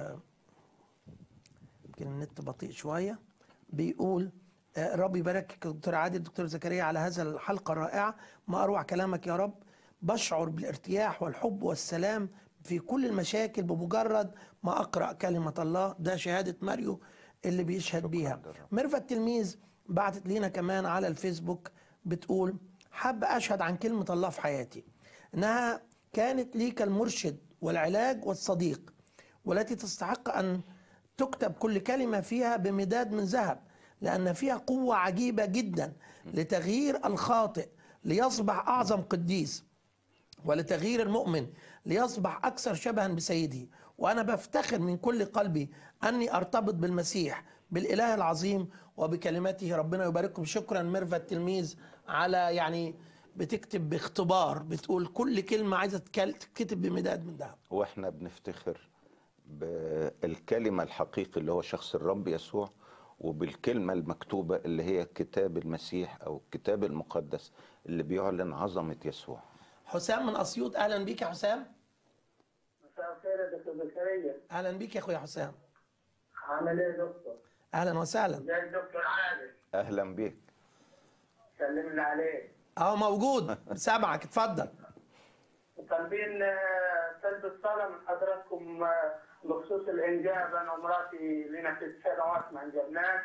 يمكن النت بطيء شويه بيقول آه، رب يباركك يا دكتور عادل دكتور زكريا على هذا الحلقه الرائعه ما اروع كلامك يا رب بشعر بالارتياح والحب والسلام في كل المشاكل بمجرد ما اقرا كلمه الله ده شهاده ماريو اللي بيشهد بيها للرب. ميرفت التلميذ بعتت لينا كمان على الفيسبوك بتقول حاب اشهد عن كلمه الله في حياتي انها كانت لي كالمرشد والعلاج والصديق والتي تستحق ان تكتب كل كلمه فيها بمداد من ذهب لان فيها قوه عجيبه جدا لتغيير الخاطئ ليصبح اعظم قديس ولتغيير المؤمن ليصبح اكثر شبها بسيده وانا بفتخر من كل قلبي اني ارتبط بالمسيح بالاله العظيم وبكلماته ربنا يبارككم شكرا ميرفا التلميذ على يعني بتكتب باختبار بتقول كل كلمه عايزه تتكل- تتكتب بمداد من ذهب واحنا بنفتخر بالكلمة الحقيقي اللي هو شخص الرب يسوع وبالكلمة المكتوبة اللي هي كتاب المسيح أو الكتاب المقدس اللي بيعلن عظمة يسوع حسام من اسيوط اهلا بيك يا حسام مساء الخير يا دكتور زكريا اهلا بيك يا اخويا حسام عامل ايه يا دكتور؟ اهلا وسهلا ازي الدكتور عادل؟ أهلا بيك سلم لي عليه اهو موجود سامعك اتفضل طالبين آه، طلب الصلاة من حضراتكم آه، بخصوص الإنجاب أنا ومراتي لنا ست سنوات ما انجبناش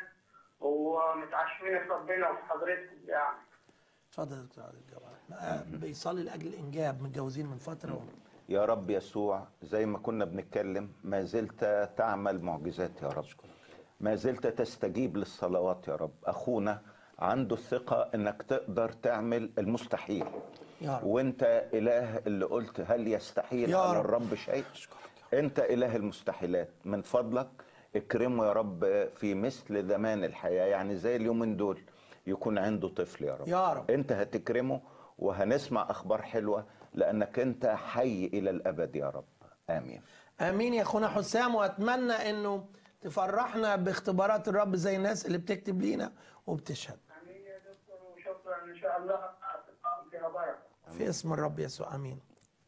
ومتعشمين في ربنا وفي حضرتكم يعني اتفضل يا دكتور عادل جبار آه، بيصلي لاجل الانجاب متجوزين من فتره و... يا رب يسوع زي ما كنا بنتكلم ما زلت تعمل معجزات يا رب ما زلت تستجيب للصلوات يا رب اخونا عنده الثقة انك تقدر تعمل المستحيل يا رب. وانت اله اللي قلت هل يستحيل يا على رب. الرب شيء انت اله المستحيلات من فضلك اكرمه يا رب في مثل زمان الحياة يعني زي اليومين دول يكون عنده طفل يا رب يا رب. انت هتكرمه وهنسمع اخبار حلوة لانك انت حي الى الابد يا رب امين امين يا اخونا حسام واتمنى انه تفرحنا باختبارات الرب زي الناس اللي بتكتب لينا وبتشهد آمين يا دكتور وشكرا إن شاء الله أتقاكم فيها بركة في اسم الرب يسوع امين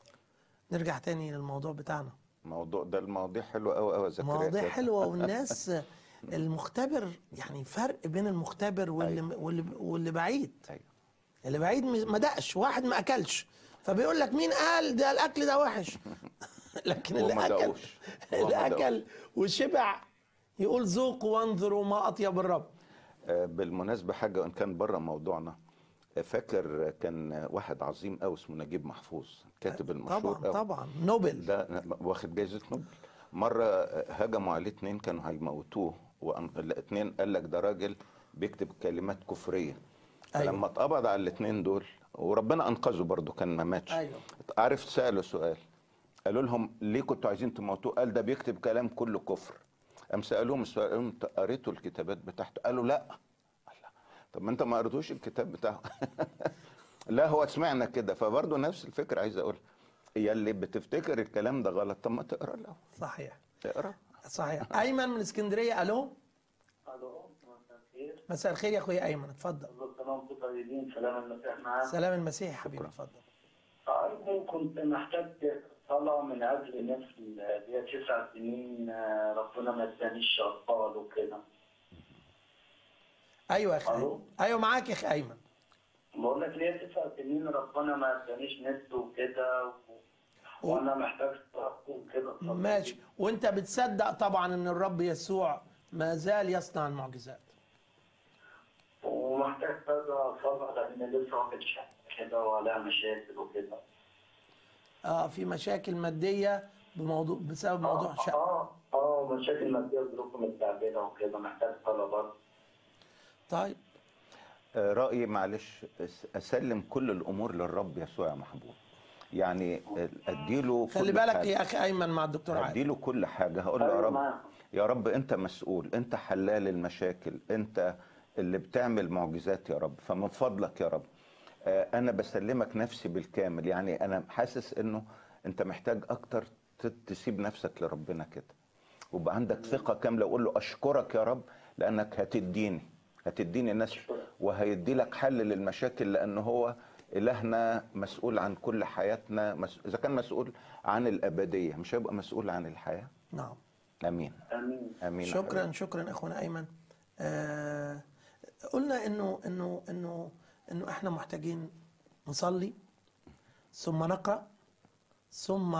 نرجع تاني للموضوع بتاعنا موضوع ده المواضيع حلوة قوي قوي يا زكريا مواضيع كده. حلوه والناس المختبر يعني فرق بين المختبر واللي واللي, واللي بعيد أيوة. اللي بعيد ما دقش واحد ما اكلش فبيقول لك مين قال ده الاكل ده وحش لكن هو اللي ما اكل دقوش. هو اللي ما دقوش. اكل وشبع يقول ذوقوا وانظروا ما اطيب الرب آه، بالمناسبة حاجة وإن كان بره موضوعنا آه، فاكر كان واحد عظيم قوي اسمه نجيب محفوظ كاتب المشهور طبعا قوي. طبعا نوبل ده واخد جايزة نوبل مرة هجموا عليه اتنين كانوا هيموتوه واتنين قال لك ده راجل بيكتب كلمات كفرية أيوة. لما اتقبض على الاتنين دول وربنا انقذه برضه كان ما ماتش أيوة. عارف سأله سؤال قالوا لهم ليه كنتوا عايزين تموتوه قال ده بيكتب كلام كله كفر قام سألوهم السؤال قالوا لهم "أنت قريتوا الكتابات بتاعته قالوا لا الله. طب ما انت ما قريتوش الكتاب بتاعه لا هو سمعنا كده فبرضه نفس الفكرة عايز اقول يا اللي بتفتكر الكلام ده غلط طب ما تقرا له صحيح اقرا صحيح ايمن من اسكندريه الو ألو مساء الخير مساء الخير يا اخويا ايمن اتفضل كل سنة وأنتم طيبين سلام المسيح معاكم سلام المسيح يا حبيبي اتفضل أيضا كنت محتاج صلاة من أجل نفسي اللي هي تسع سنين آه، ربنا ما ادانيش أطفال وكده ايوه يا اخي ألو؟ أيمن. ايوه معاك يا اخي ايمن بقول لك ليه تسع سنين ربنا ما ادانيش نت وكده و... وأنا محتاج صلاة وكده ماشي وانت بتصدق طبعا ان الرب يسوع ما زال يصنع المعجزات ومحتاج كذا صلاة لأن لسه واخد شقة كده ولا مشاكل وكده اه في مشاكل ماديه بموضوع بسبب موضوع شقه اه اه مشاكل مادية ظروف متعبة وكده محتاج صلاة برضه طيب آه، رأيي معلش أس- أسلم كل الأمور للرب يسوع يا محبوب يعني آه، أديله خلي كل بالك حاجة. يا اخي ايمن مع الدكتور عادل هديله كل حاجة هقول له يا أيوة رب معاك. يا رب أنت مسؤول أنت حلال المشاكل أنت اللي بتعمل معجزات يا رب فمن فضلك يا رب آه، أنا بسلمك نفسي بالكامل يعني أنا حاسس إنه أنت محتاج أكتر ت- تسيب نفسك لربنا كده ويبقى عندك ثقة كاملة وقول له أشكرك يا رب لأنك هتديني هتديني ناس وهيدي لك حل للمشاكل لأن هو إلهنا مسؤول عن كل حياتنا مس... إذا كان مسؤول عن الأبدية مش هيبقى مسؤول عن الحياة نعم أمين آمين أمين يا شكرا حبيبي. شكرا اخونا ايمن آه قلنا انه انه انه انه احنا محتاجين نصلي ثم نقرا ثم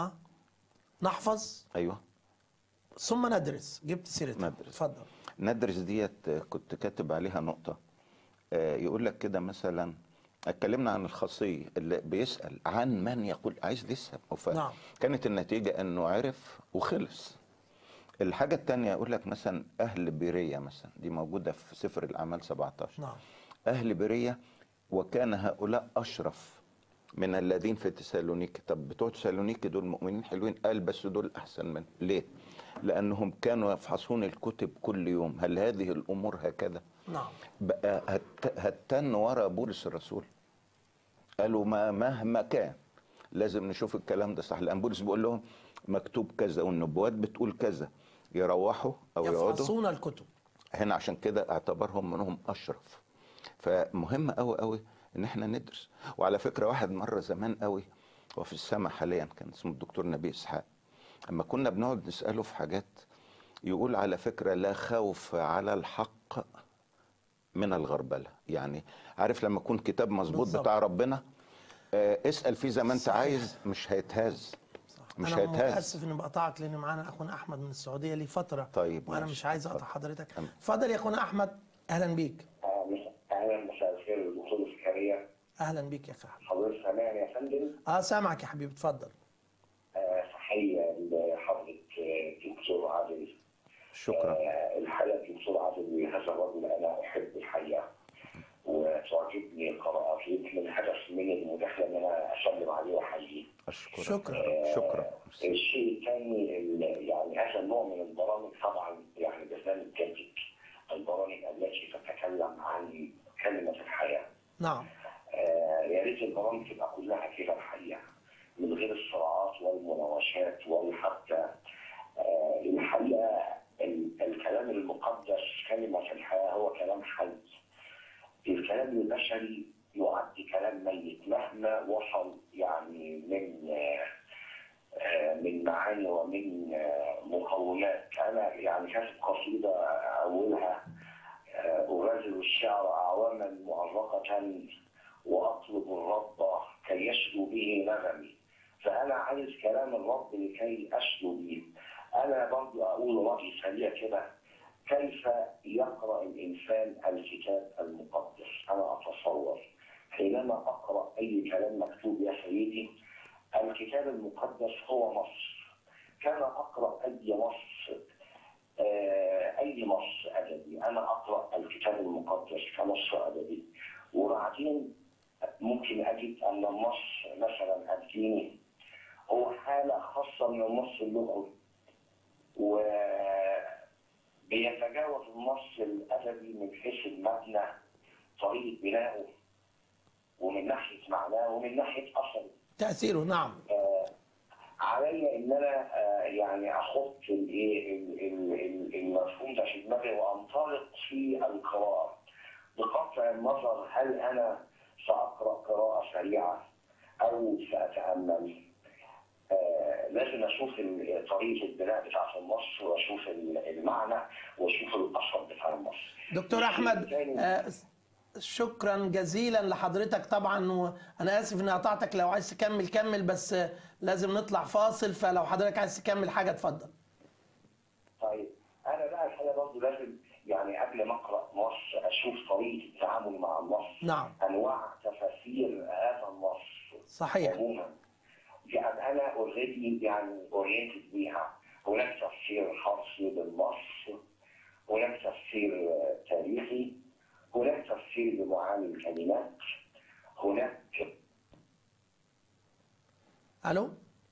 نحفظ أيوه ثم ندرس جبت سيرتها ندرس. اتفضل ندرس ديت كنت كاتب عليها نقطة آه، يقول لك كده مثلا اتكلمنا عن الخاصية اللي بيسأل عن من يقول عايز لسه وف... نعم. كانت النتيجة انه عرف وخلص الحاجة التانية يقول لك مثلا أهل بيرية مثلا دي موجودة في سفر الأعمال 17 نعم أهل بيرية وكان هؤلاء أشرف من الذين في تسالونيك طب بتوع تسالونيك دول مؤمنين حلوين قال بس دول أحسن من ليه لأنهم كانوا يفحصون الكتب كل يوم هل هذه الأمور هكذا نعم بقى هت- هتن ورا بولس الرسول قالوا ما مهما كان لازم نشوف الكلام ده صح لان بولس بيقول لهم مكتوب كذا والنبوات بتقول كذا يروحوا او يقعدوا يفحصون الكتب هنا عشان كده اعتبرهم منهم اشرف فمهم قوي قوي ان احنا ندرس وعلى فكره واحد مره زمان قوي وفي السماء حاليا كان اسمه الدكتور نبي اسحاق اما كنا بنقعد نساله في حاجات يقول على فكره لا خوف على الحق من الغربله يعني عارف لما يكون كتاب مظبوط بالظبط. بتاع ربنا آه، اسال فيه زي ما انت صحيح. عايز مش هيتهز مش انا هيتهز متاسف اني بقطعك لان معانا اخونا احمد من السعوديه ليه فتره طيب، وانا ماشي. مش عايز اقطع اتفضل. حضرتك أم. اتفضل يا اخونا احمد اهلا بيك آه، مس- اهلا مساء الخير الدكتور زكريا اهلا بيك يا اخي احمد حضرتك سامعني يا فندم اه سامعك يا حبيبي اتفضل آه، تحيه لحضره آه، الدكتور عادل شكرا آه، الحقيقه الدكتور عادل هذا الرجل انا احب الحقيقه وتعجبني قراءاته يمكن الهدف من المداخله ان انا اسلم عليه واحييه اشكرك شكرا. شكرا الشيء الثاني ال- يعني هذا النوع من البرامج طبعا يعني برنامج جديد البرامج التي تتكلم عن كلمه الحياه نعم آه، يا ريت البرامج تبقى كلها كده الحقيقه من غير الصراعات والمناوشات وحتى آه، الحقيقه ال- الكلام المقدس كلمه الحياه هو كلام حي الكلام البشري يعد كلام ميت مهما وصل يعني من آه، آه، من معاني ومن آه، مقومات انا يعني كانت قصيده اولها آه، أغازل الشعر أعواما معرقة وأطلب الرب كي يشدو به نغمي فأنا عايز كلام الرب لكي أشدو به أنا برضو أقول رأي سريع كده كيف يقرأ الإنسان الكتاب المقدس أنا أتصور حينما أقرأ أي كلام مكتوب يا سيدي الكتاب المقدس هو نص كما أقرأ أي نص آه، أي نص أدبي أنا أقرأ الكتاب المقدس كنص أدبي وبعدين ممكن أجد أن النص مثلا الديني هو حالة خاصة من النص اللغوي وبيتجاوز النص الأدبي من حيث المبنى طريقة بنائه ومن ناحية معناه ومن ناحية أثره تاثيره نعم علي ان انا آه، يعني احط الايه ال- ال- ال- المفهوم ده في دماغي وانطلق في القراءه بقطع النظر هل انا ساقرا قراءه سريعه او ساتامل آه، لازم اشوف ال- طريقه البناء بتاعت النص واشوف ال- المعنى واشوف الاثر بتاع النص دكتور احمد تاني- آه شكرا جزيلا لحضرتك طبعا وانا اسف اني قطعتك لو عايز تكمل كمل بس آه، لازم نطلع فاصل فلو حضرتك عايز تكمل حاجه اتفضل طيب انا بقى الحقيقه برضه لازم يعني قبل ما اقرا نص اشوف طريقه التعامل مع النص نعم. انواع تفاسير هذا النص صحيح عموما يعني انا اوريدي يعني اورينتد بيها هناك تفسير حرفي للنص هناك تفسير آه، تاريخي هناك تفسير بمعاني الكلمات هناك الو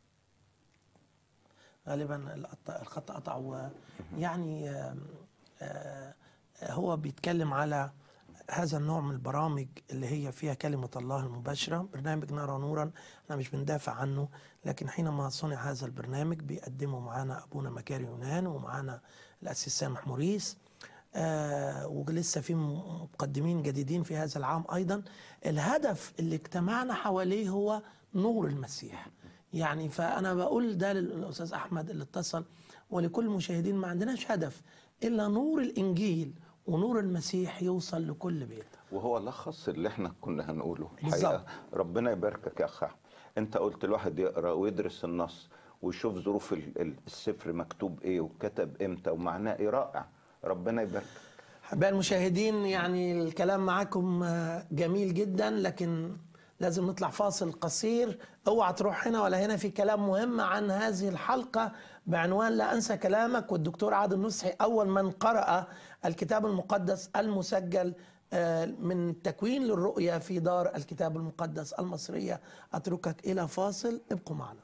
غالبا القط- الخط قطع و- يعني آم، آه، هو بيتكلم على هذا النوع من البرامج اللي هي فيها كلمة الله المباشرة برنامج نرى نورا احنا مش بندافع عنه لكن حينما صنع هذا البرنامج بيقدمه معانا أبونا مكاري يونان ومعانا الأسيس سامح موريس آه ولسه في مقدمين جديدين في هذا العام أيضا الهدف اللي اجتمعنا حواليه هو نور المسيح يعني فأنا بقول ده للأستاذ أحمد اللي اتصل ولكل المشاهدين ما عندناش هدف إلا نور الإنجيل ونور المسيح يوصل لكل بيت وهو لخص اللي احنا كنا هنقوله بالظبط. الحقيقه ربنا يباركك يا اخ أحمد. انت قلت الواحد يقرا ويدرس النص ويشوف ظروف ال- ال- السفر مكتوب ايه وكتب امتى ومعناه ايه رائع ربنا يباركك أحباء المشاهدين يعني الكلام معاكم آه، جميل جدا لكن لازم نطلع فاصل قصير اوعى تروح هنا ولا هنا في كلام مهم عن هذه الحلقة بعنوان لا أنسى كلامك والدكتور عادل نصحي أول من قرأ الكتاب المقدس المسجل آه، من تكوين للرؤية في دار الكتاب المقدس المصرية أتركك إلى فاصل ابقوا معنا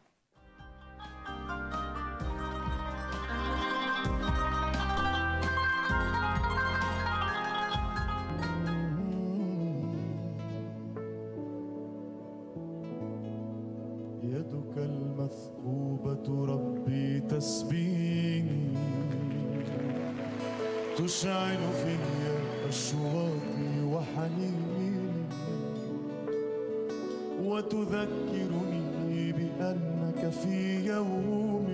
يدك المثقوبة ربي تسبيني تشعل في أشواقي وحنيني وتذكرني بأنك في يوم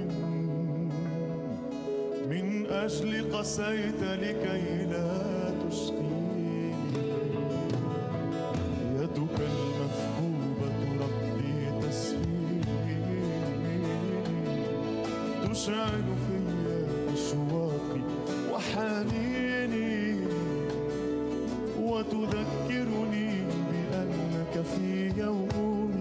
من أجل قسيت لكي لا تشقيني تشعل فيا أشواقي وحنيني وتذكرني بأنك في يوم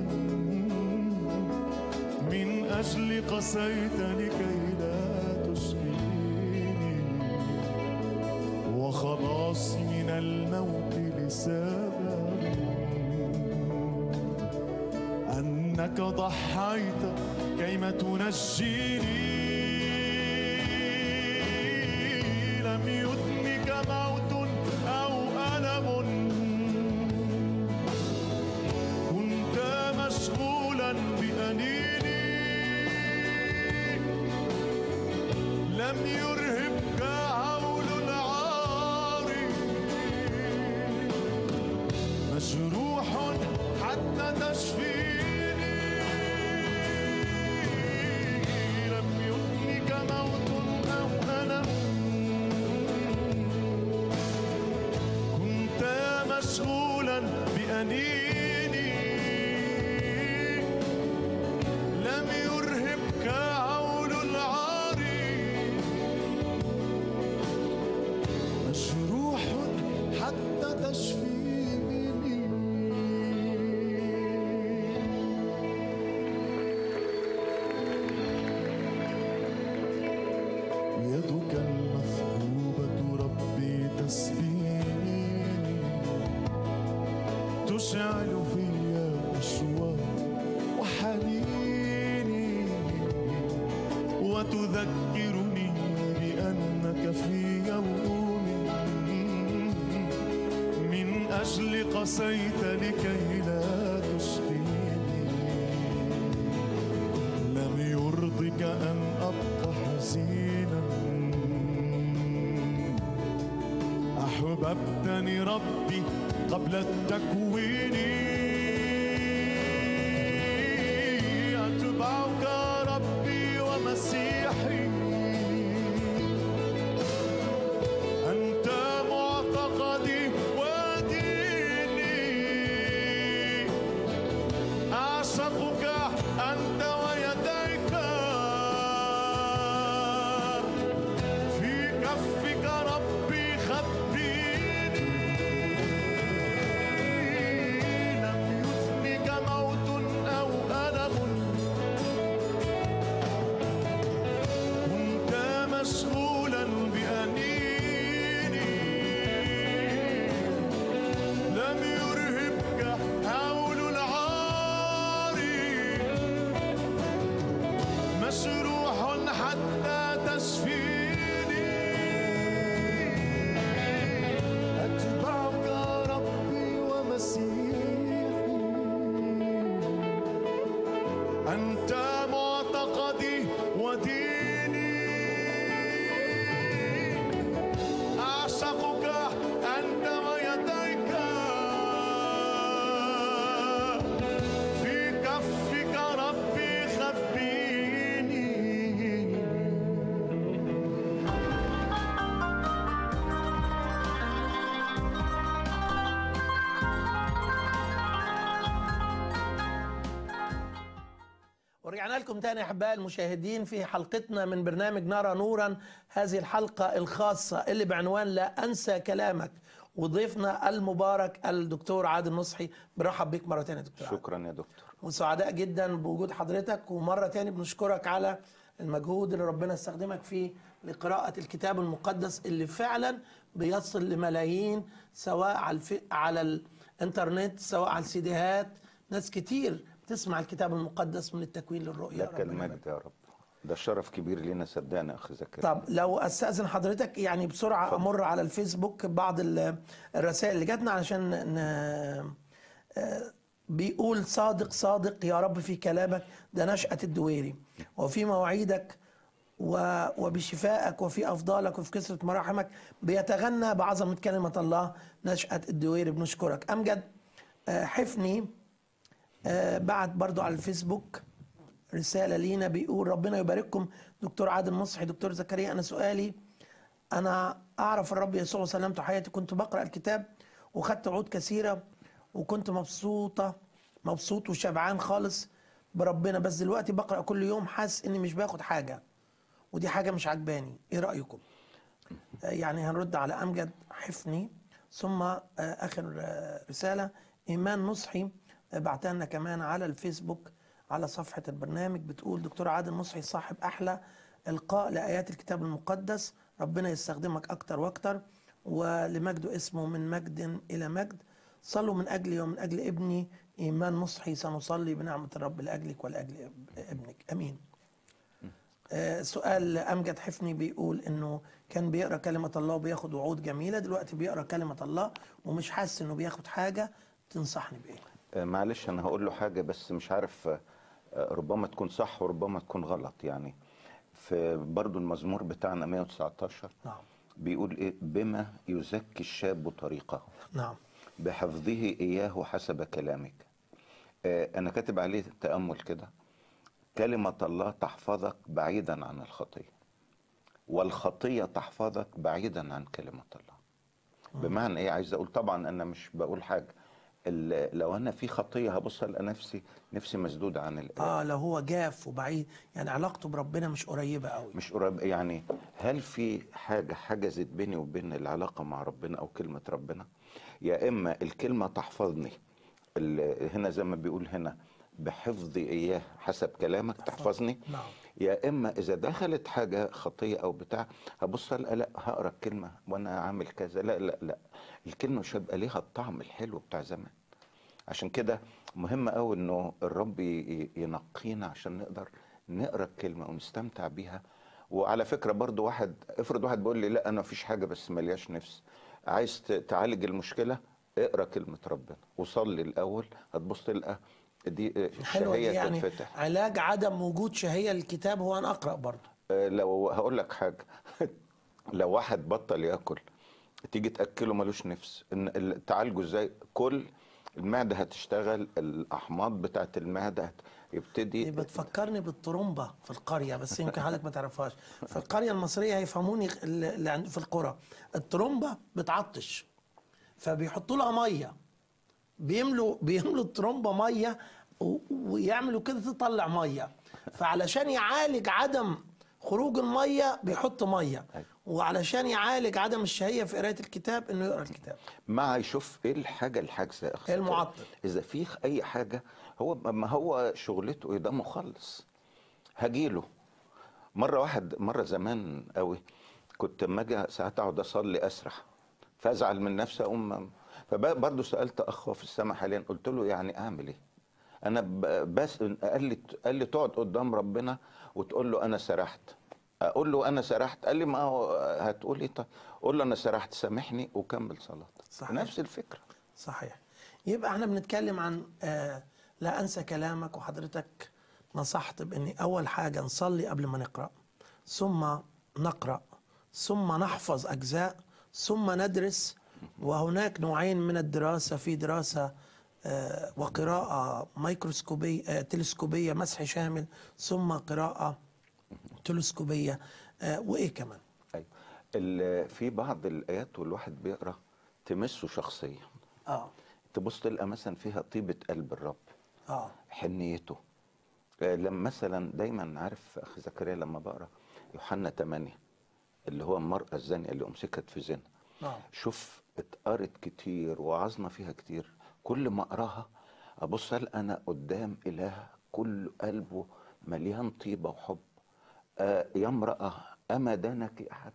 من أجل قسيت لكي لا تشقيني وخلاصي من الموت لسبب أنك ضحيت كيما تنجيني لم يدنك موت أو ألم كنت مشغولا بأنيني لم يرهبك هول العار مجروح حتى تشفيني لم يدنك موت أو ألم كنت مشغولا بأنيني لم يرهبك هول العار مجروح حتى تشفيني يدك المثقوبة ربي تسبيني تشعل فيا أشواق وحنيني وتذكرني بأنك في يوم من أجل قسيت لكي لا تشقيني لم يرضك أن أبقى حزينا أحببتني ربي قبل التكوين أتبعك ربي ومسيحي أنت معتقدي وديني أعشقك أنت ويديك في كفك ربي خبيني لم يثنك موت أو ألم كنت مشغولا بأنيني لم يرهبك هول العار مشروح حتى تشفيني أتبعك ربي ومسيحي أنت معتقدي وديني أعشقك أنت ويديك في كفك ربي خبيني ورجعنا لكم تاني احبائي المشاهدين في حلقتنا من برنامج نرى نورا هذه الحلقه الخاصه اللي بعنوان لا انسى كلامك وضيفنا المبارك الدكتور عادل نصحي برحب بك مره تانية يا دكتور عادل. شكرا يا دكتور وسعداء جدا بوجود حضرتك ومره تاني بنشكرك على المجهود اللي ربنا استخدمك فيه لقراءة الكتاب المقدس اللي فعلا بيصل لملايين سواء على الف... على الانترنت سواء على السيديهات ناس كتير بتسمع الكتاب المقدس من التكوين للرؤيا لك المجد يا رب ده شرف كبير لينا صدقني يا اخ زكريا طب لو استاذن حضرتك يعني بسرعه امر على الفيسبوك بعض ال- الرسائل اللي جاتنا علشان ن... آه، بيقول صادق صادق يا رب في كلامك ده نشأة الدويري وفي مواعيدك و- وبشفائك وفي أفضالك وفي كثرة مراحمك بيتغنى بعظمة كلمة الله نشأة الدويري بنشكرك أمجد آه، حفني آه، بعت برضو على الفيسبوك رسالة لينا بيقول ربنا يبارككم دكتور عادل مصحي دكتور زكريا أنا سؤالي أنا أعرف الرب يسوع وسلامته حياتي كنت بقرأ الكتاب وخدت وعود كثيرة وكنت مبسوطة مبسوط وشبعان خالص بربنا بس دلوقتي بقرأ كل يوم حاسس إني مش باخد حاجة ودي حاجه مش عجباني ايه رايكم آه، يعني هنرد على امجد حفني ثم آه، اخر آه، رساله ايمان نصحي آه، بعتها لنا كمان على الفيسبوك على صفحه البرنامج بتقول دكتور عادل نصحي صاحب احلى القاء لايات الكتاب المقدس ربنا يستخدمك اكتر واكتر ولمجده اسمه من مجد الى مجد صلوا من اجلي ومن اجل ابني ايمان نصحي سنصلي بنعمه الرب لاجلك ولاجل اب- ابنك امين آه، سؤال امجد حفني بيقول انه كان بيقرا كلمه الله وبياخد وعود جميله دلوقتي بيقرا كلمه الله ومش حاسس انه بياخد حاجه تنصحني بايه آه، معلش انا هقول له حاجه بس مش عارف آه، آه، ربما تكون صح وربما تكون غلط يعني في برضو المزمور بتاعنا 119 نعم بيقول ايه بما يزكي الشاب طريقه نعم بحفظه اياه حسب كلامك آه، انا كاتب عليه تامل كده كلمه الله تحفظك بعيدا عن الخطيه والخطيه تحفظك بعيدا عن كلمه الله بمعنى ايه عايز اقول طبعا انا مش بقول حاجه ال- لو انا في خطيه هبص الاقي نفسي نفسي مسدوده عن القراءه اه لو هو جاف وبعيد يعني علاقته بربنا مش قريبه قوي مش قريب يعني هل في حاجة حجزت بيني وبين العلاقة مع ربنا أو كلمة ربنا يا إما الكلمة تحفظني ال- هنا زي ما بيقول هنا بحفظي إياه حسب كلامك تحفظني نعم يا إما إذا دخلت حاجة خطية أو بتاع هبص ألاقي لا هقرا الكلمة وأنا عامل كذا لا لا لا الكلمة مش هيبقى ليها الطعم الحلو بتاع زمان عشان كده مهم قوي انه الرب ي- ي- ينقينا عشان نقدر نقرا الكلمه ونستمتع بيها وعلى فكره برضو واحد افرض واحد بيقول لي لا انا مفيش حاجه بس ملياش نفس عايز ت- تعالج المشكله اقرا كلمه ربنا وصلي الاول هتبص تلقى دي حلوه دي الشهيه يعني تتفتح علاج عدم وجود شهيه للكتاب هو ان اقرا برضه آه، لو هقول لك حاجه لو واحد بطل ياكل تيجي تاكله ملوش نفس ان ال- تعالجه ازاي كل المعده هتشتغل الاحماض بتاعت المعده هت- يبتدي دي بتفكرني بالطرمبة في القرية بس يمكن حضرتك ما تعرفهاش في القرية المصرية هيفهموني اللي عند- في القرى الطرمبة بتعطش فبيحطوا لها مية بيملوا بيملوا الطرمبة مية و- ويعملوا كده تطلع مية فعلشان يعالج عدم خروج المية بيحط مية أيوة. وعلشان يعالج عدم الشهية في قراية الكتاب انه يقرا الكتاب مع يشوف ايه الحاجه الحاجزه يا اخي إيه المعطل؟ اذا في اي حاجه هو ما هو شغلته ايه ده مخلص هجيله مره واحد مره زمان قوي كنت اما اجي ساعات اقعد اصلي اسرح فازعل من نفسي اقوم فبرضه سالت اخ في السماء حاليا قلت له يعني اعمل ايه انا ب- بس قال لي قال لي تقعد قدام ربنا وتقول له انا سرحت اقول له انا سرحت قال لي ما هو هتقول ايه طيب قول له انا سرحت سامحني وكمل صلاتك صحيح. نفس الفكره صحيح يبقى احنا بنتكلم عن آه لا انسى كلامك وحضرتك نصحت بان اول حاجه نصلي قبل ما نقرا ثم نقرا ثم نحفظ اجزاء ثم ندرس وهناك نوعين من الدراسه في دراسه آه وقراءه ميكروسكوبيه آه تلسكوبيه مسح شامل ثم قراءه تلسكوبيه آه وايه كمان ايوه ال- في بعض الايات والواحد بيقرا تمسه شخصيا اه تبص تلقى مثلا فيها طيبه قلب الرب اه حنيته آه، لما مثلا دايما عارف اخي زكريا لما بقرا يوحنا 8 اللي هو المرأة الزانية اللي أمسكت في زنا نعم شوف اتقرت كتير وعظنا فيها كتير كل ما اقراها ابص ألاقي انا قدام اله كل قلبه مليان طيبه وحب آه يا امراه اما دانك احد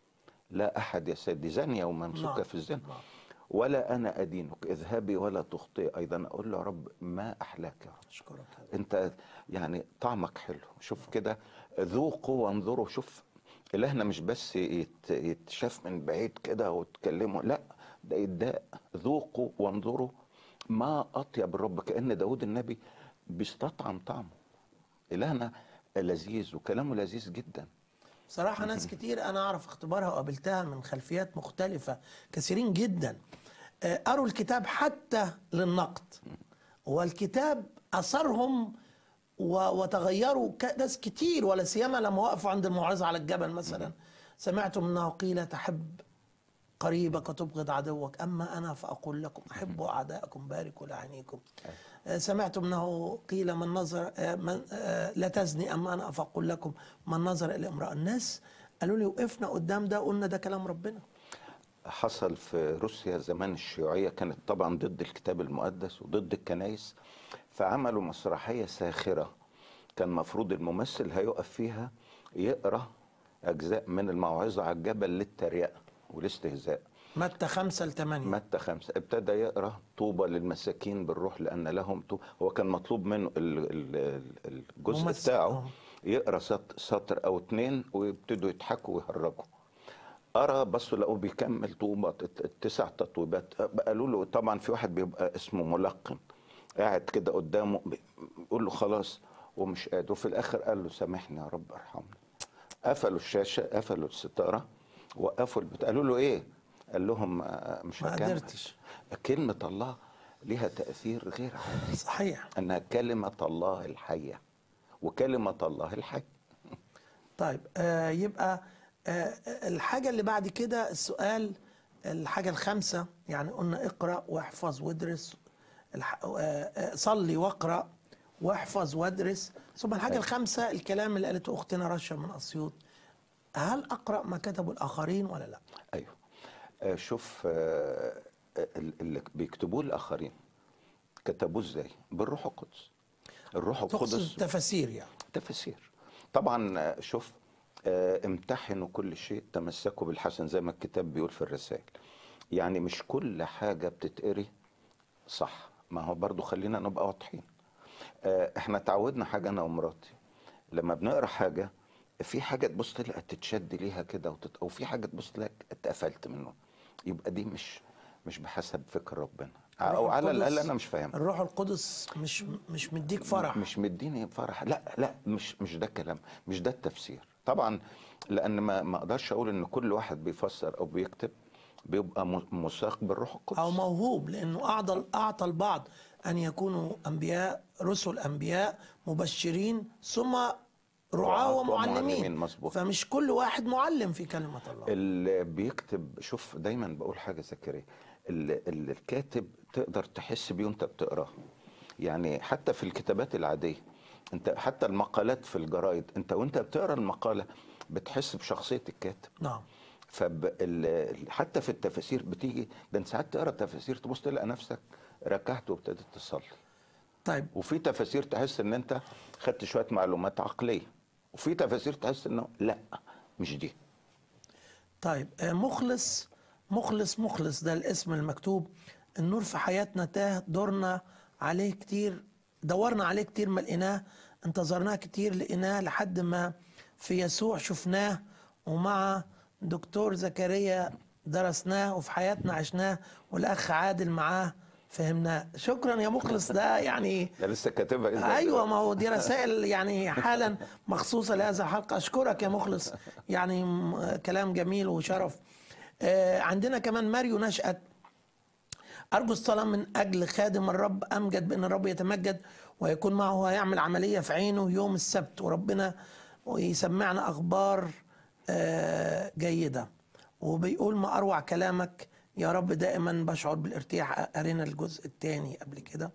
لا احد يا سيدي زانيه وممسوكه نعم. في الزنا نعم. ولا انا ادينك اذهبي ولا تخطئي ايضا اقول له يا رب ما احلاك يا رب اشكرك انت يعني طعمك حلو شوف كده ذوقوا وانظروا شوف الهنا مش بس يت- يتشاف من بعيد كده وتكلموا لا ده يتداق ذوقوا وانظروا ما اطيب الرب كان داود النبي بيستطعم طعمه الهنا لذيذ وكلامه لذيذ جدا صراحة ناس كتير أنا أعرف اختبارها وقابلتها من خلفيات مختلفة كثيرين جدا آه، قروا الكتاب حتى للنقد والكتاب أثرهم و- وتغيروا ك- ناس كتير ولا سيما لما وقفوا عند الموعظة على الجبل مثلا سمعتم أنه قيل تحب قريبك وتبغض عدوك أما أنا فأقول لكم أحبوا أعداءكم باركوا لعينيكم آه، سمعتم أنه قيل من نظر آه، من آه، لا تزني أما أنا فأقول لكم من نظر إلى امرأة الناس قالوا لي وقفنا قدام ده قلنا ده كلام ربنا حصل في روسيا زمان الشيوعية كانت طبعا ضد الكتاب المقدس وضد الكنائس فعملوا مسرحية ساخرة كان مفروض الممثل هيقف فيها يقرأ أجزاء من الموعظة على الجبل للتريقة والاستهزاء متى خمسة لثمانية متى خمسة ابتدى يقرأ طوبى للمساكين بالروح لأن لهم طوبى هو كان مطلوب منه ال- ال- ال- الجزء ممثل، بتاعه آه. يقرأ سط- سطر أو اتنين ويبتدوا يضحكوا ويهرجوا أرى بصوا لقوه بيكمل طوبة الت- التسع تطويبات قالوا له طبعا في واحد بيبقى اسمه ملقن قاعد كده قدامه بي- يقول له خلاص ومش قادر وفي الآخر قال له سامحني يا رب ارحمني قفلوا الشاشة قفلوا الستارة وقفوا البتاع قالوا له إيه؟ قال لهم آه، مش ما هكمل. قدرتش. كلمة الله لها تأثير غير عادي صحيح أنها كلمة الله الحية وكلمة الله الحي طيب آه يبقى آه الحاجة اللي بعد كده السؤال الحاجة الخامسة يعني قلنا اقرأ واحفظ وادرس الح... آه آه صلي واقرأ واحفظ وادرس ثم الحاجة أيوة. الخامسة الكلام اللي قالته أختنا رشا من أسيوط هل أقرأ ما كتبه الآخرين ولا لا؟ أيوه آه، شوف آه، ال- اللي بيكتبوه الآخرين كتبوه إزاي؟ بالروح القدس الروح تقصد القدس التفاسير يعني تفسير طبعا آه، شوف آه، امتحنوا كل شيء تمسكوا بالحسن زي ما الكتاب بيقول في الرسائل يعني مش كل حاجة بتتقري صح ما هو برضو خلينا نبقى واضحين آه، احنا تعودنا حاجة انا ومراتي لما بنقرا حاجة في حاجة تبص تلاقي تتشد ليها كده وتت... او في حاجة تبص تلاقي اتقفلت منه يبقى دي مش مش بحسب فكر ربنا او الروح على القدس- الاقل انا مش فاهم الروح القدس مش مش مديك فرح مش مديني فرح لا لا مش مش ده الكلام مش ده التفسير طبعا لان ما ما اقدرش اقول ان كل واحد بيفسر او بيكتب بيبقى م- مساق بالروح القدس أو موهوب لأنه أعطى أعطى البعض أن يكونوا أنبياء رسل أنبياء مبشرين ثم رعاة رعاة ومعلمين ومعلمين، مظبوط. فمش كل واحد معلم في كلمة الله اللي بيكتب شوف دايما بقول حاجه زكريا اللي اللي الكاتب تقدر تحس بيه وانت بتقراه يعني حتى في الكتابات العاديه انت حتى المقالات في الجرايد انت وانت بتقرا المقاله بتحس بشخصيه الكاتب نعم فب ال- حتى في التفاسير بتيجي ده انت ساعات تقرا تفاسير تبص تلاقي نفسك ركعت وابتديت تصلي طيب وفي تفاسير تحس ان انت خدت شويه معلومات عقليه وفي تفاسير تحس انه لا مش دي طيب آه، مخلص مخلص مخلص ده الاسم المكتوب النور في حياتنا تاه دورنا عليه كتير دورنا عليه كتير ما لقيناه انتظرناه كتير لقيناه لحد ما في يسوع شفناه ومع دكتور زكريا درسناه وفي حياتنا عشناه والاخ عادل معاه فهمناه شكرا يا مخلص ده يعني ده لسه كاتبها إزاي ايوه ما هو دي رسائل يعني حالا مخصوصه لهذا الحلقه اشكرك يا مخلص يعني م- كلام جميل وشرف آه، عندنا كمان ماريو نشأت أرجو الصلاة من أجل خادم الرب أمجد بأن الرب يتمجد ويكون معه ويعمل عملية في عينه يوم السبت وربنا ويسمعنا أخبار آه، جيدة وبيقول ما أروع كلامك يا رب دائما بشعر بالارتياح قرينا الجزء الثاني قبل كده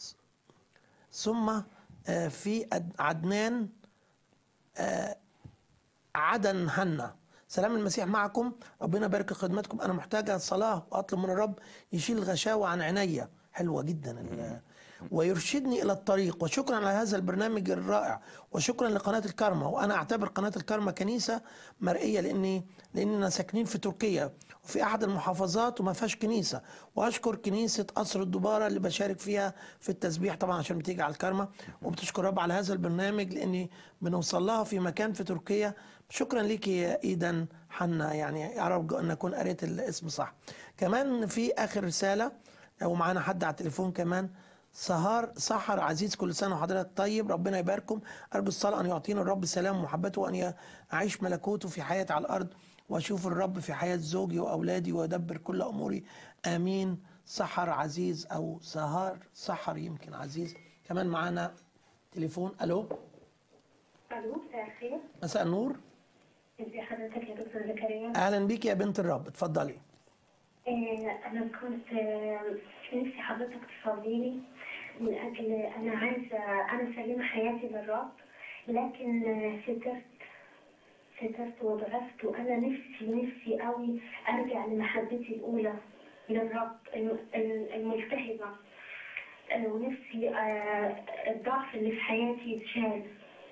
ثم آه، في أد- عدنان آه، عدن هنا سلام المسيح معكم ربنا يبارك خدمتكم انا محتاجه صلاه واطلب من الرب يشيل الغشاوه عن عينيا حلوه جدا ال- ويرشدني الى الطريق وشكرا على هذا البرنامج الرائع وشكرا لقناه الكرمة وانا اعتبر قناه الكرمة كنيسه مرئيه لاني لاننا ساكنين في تركيا وفي احد المحافظات وما فيهاش كنيسه واشكر كنيسه قصر الدباره اللي بشارك فيها في التسبيح طبعا عشان بتيجي على الكرمة وبتشكر رب على هذا البرنامج لاني بنوصل لها في مكان في تركيا شكرا لك يا ايدن حنا يعني ارجو ان اكون قريت الاسم صح كمان في اخر رساله ومعانا حد على التليفون كمان سهار سحر عزيز كل سنه وحضرتك طيب ربنا يباركم ارجو الصلاه ان يعطينا الرب سلام ومحبته وان اعيش ملكوته في حياتي على الارض واشوف الرب في حياه زوجي واولادي ويدبر كل اموري امين سحر عزيز او سهار سحر يمكن عزيز كمان معانا تليفون الو الو مساء الخير مساء النور ازي حضرتك يا دكتور زكريا اهلا بيك يا بنت الرب اتفضلي آه، أنا كنت آه، نفسي حضرتك تصلي لي من أجل أنا عايزة أنا مسلمة حياتي للرب لكن آه، سترت سترت وضعفت وأنا نفسي نفسي قوي أرجع لمحبتي الأولى للرب الم- ال- الملتهبة آه، ونفسي آه، الضعف اللي في حياتي يتشال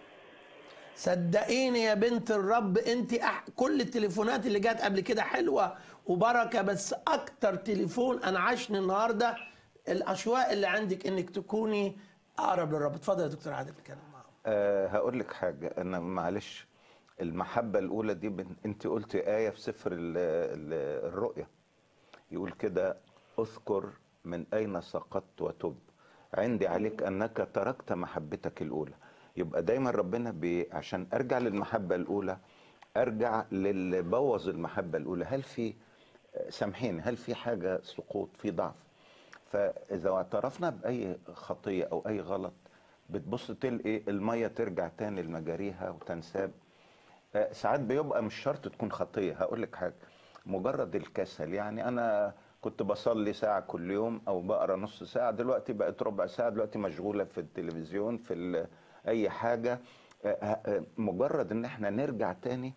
صدقيني يا بنت الرب انت أح... كل التليفونات اللي جات قبل كده حلوه وبركه بس اكتر تليفون انعشني النهارده الاشواق اللي عندك انك تكوني اقرب للرب اتفضل يا دكتور عادل اتكلم معاهم أه هقول لك حاجة أنا معلش المحبة الأولى دي بن... أنت قلت آية في سفر ال... ال... الرؤيا يقول كده أذكر من أين سقطت وتب عندي عليك أنك تركت محبتك الأولى يبقى دايما ربنا بي... عشان أرجع للمحبة الأولى أرجع للي بوظ المحبة الأولى هل في سامحيني هل في حاجة سقوط في ضعف فإذا اعترفنا بأي خطية أو أي غلط بتبص تلاقي المية ترجع تاني لمجاريها وتنساب آه، ساعات بيبقى مش شرط تكون خطية هقول لك حاجة مجرد الكسل يعني أنا كنت بصلي ساعة كل يوم أو بقرا نص ساعة دلوقتي بقت ربع ساعة دلوقتي مشغولة في التلفزيون في ال- أي حاجة آه، آه، مجرد إن إحنا نرجع تاني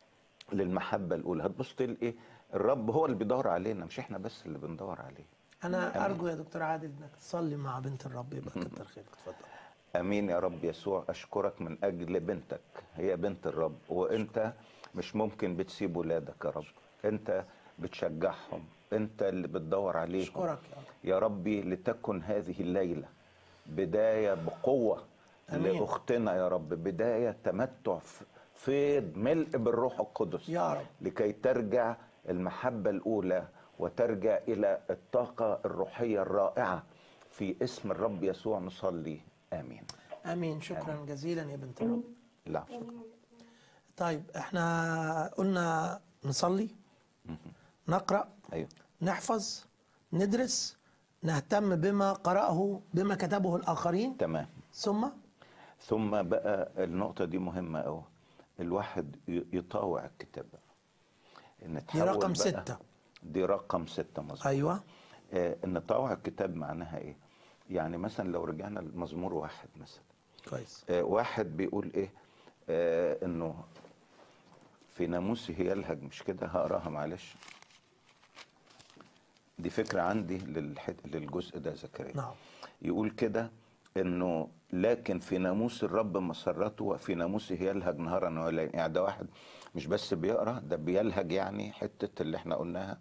للمحبة الأولى هتبص تلاقي الرب هو اللي بيدور علينا مش إحنا بس اللي بندور عليه انا ارجو يا دكتور عادل انك تصلي مع بنت الرب يبقى كتر خيرك اتفضل امين يا رب يسوع اشكرك من اجل بنتك هي بنت الرب وانت مش ممكن بتسيب ولادك يا رب انت بتشجعهم انت اللي بتدور عليهم اشكرك يا رب يا ربي لتكن هذه الليله بدايه بقوه آمين. لاختنا يا رب بدايه تمتع ف- فيض ملء بالروح القدس يا رب. لكي ترجع المحبه الاولى وترجع الى الطاقه الروحيه الرائعه في اسم الرب يسوع نصلي امين امين شكرا جزيلا يا بنت الرب لا شكرا طيب احنا قلنا نصلي نقرا ايوه نحفظ ندرس نهتم بما قرأه بما كتبه الآخرين تمام ثم ثم بقى النقطة دي مهمة أوي الواحد ي- يطاوع الكتاب بقى إن دي تحول رقم بقى- ستة دي رقم ستة مظبوط أيوة آه إن طاوع الكتاب معناها إيه؟ يعني مثلا لو رجعنا لمزمور واحد مثلا كويس آه واحد بيقول إيه؟ آه إنه في ناموسه يلهج مش كده هقراها معلش دي فكرة عندي للحد... للجزء ده زكريا نعم يقول كده انه لكن في ناموس الرب مسرته وفي ناموسه يلهج نهارا وليلا يعني ده واحد مش بس بيقرا ده بيلهج يعني حته اللي احنا قلناها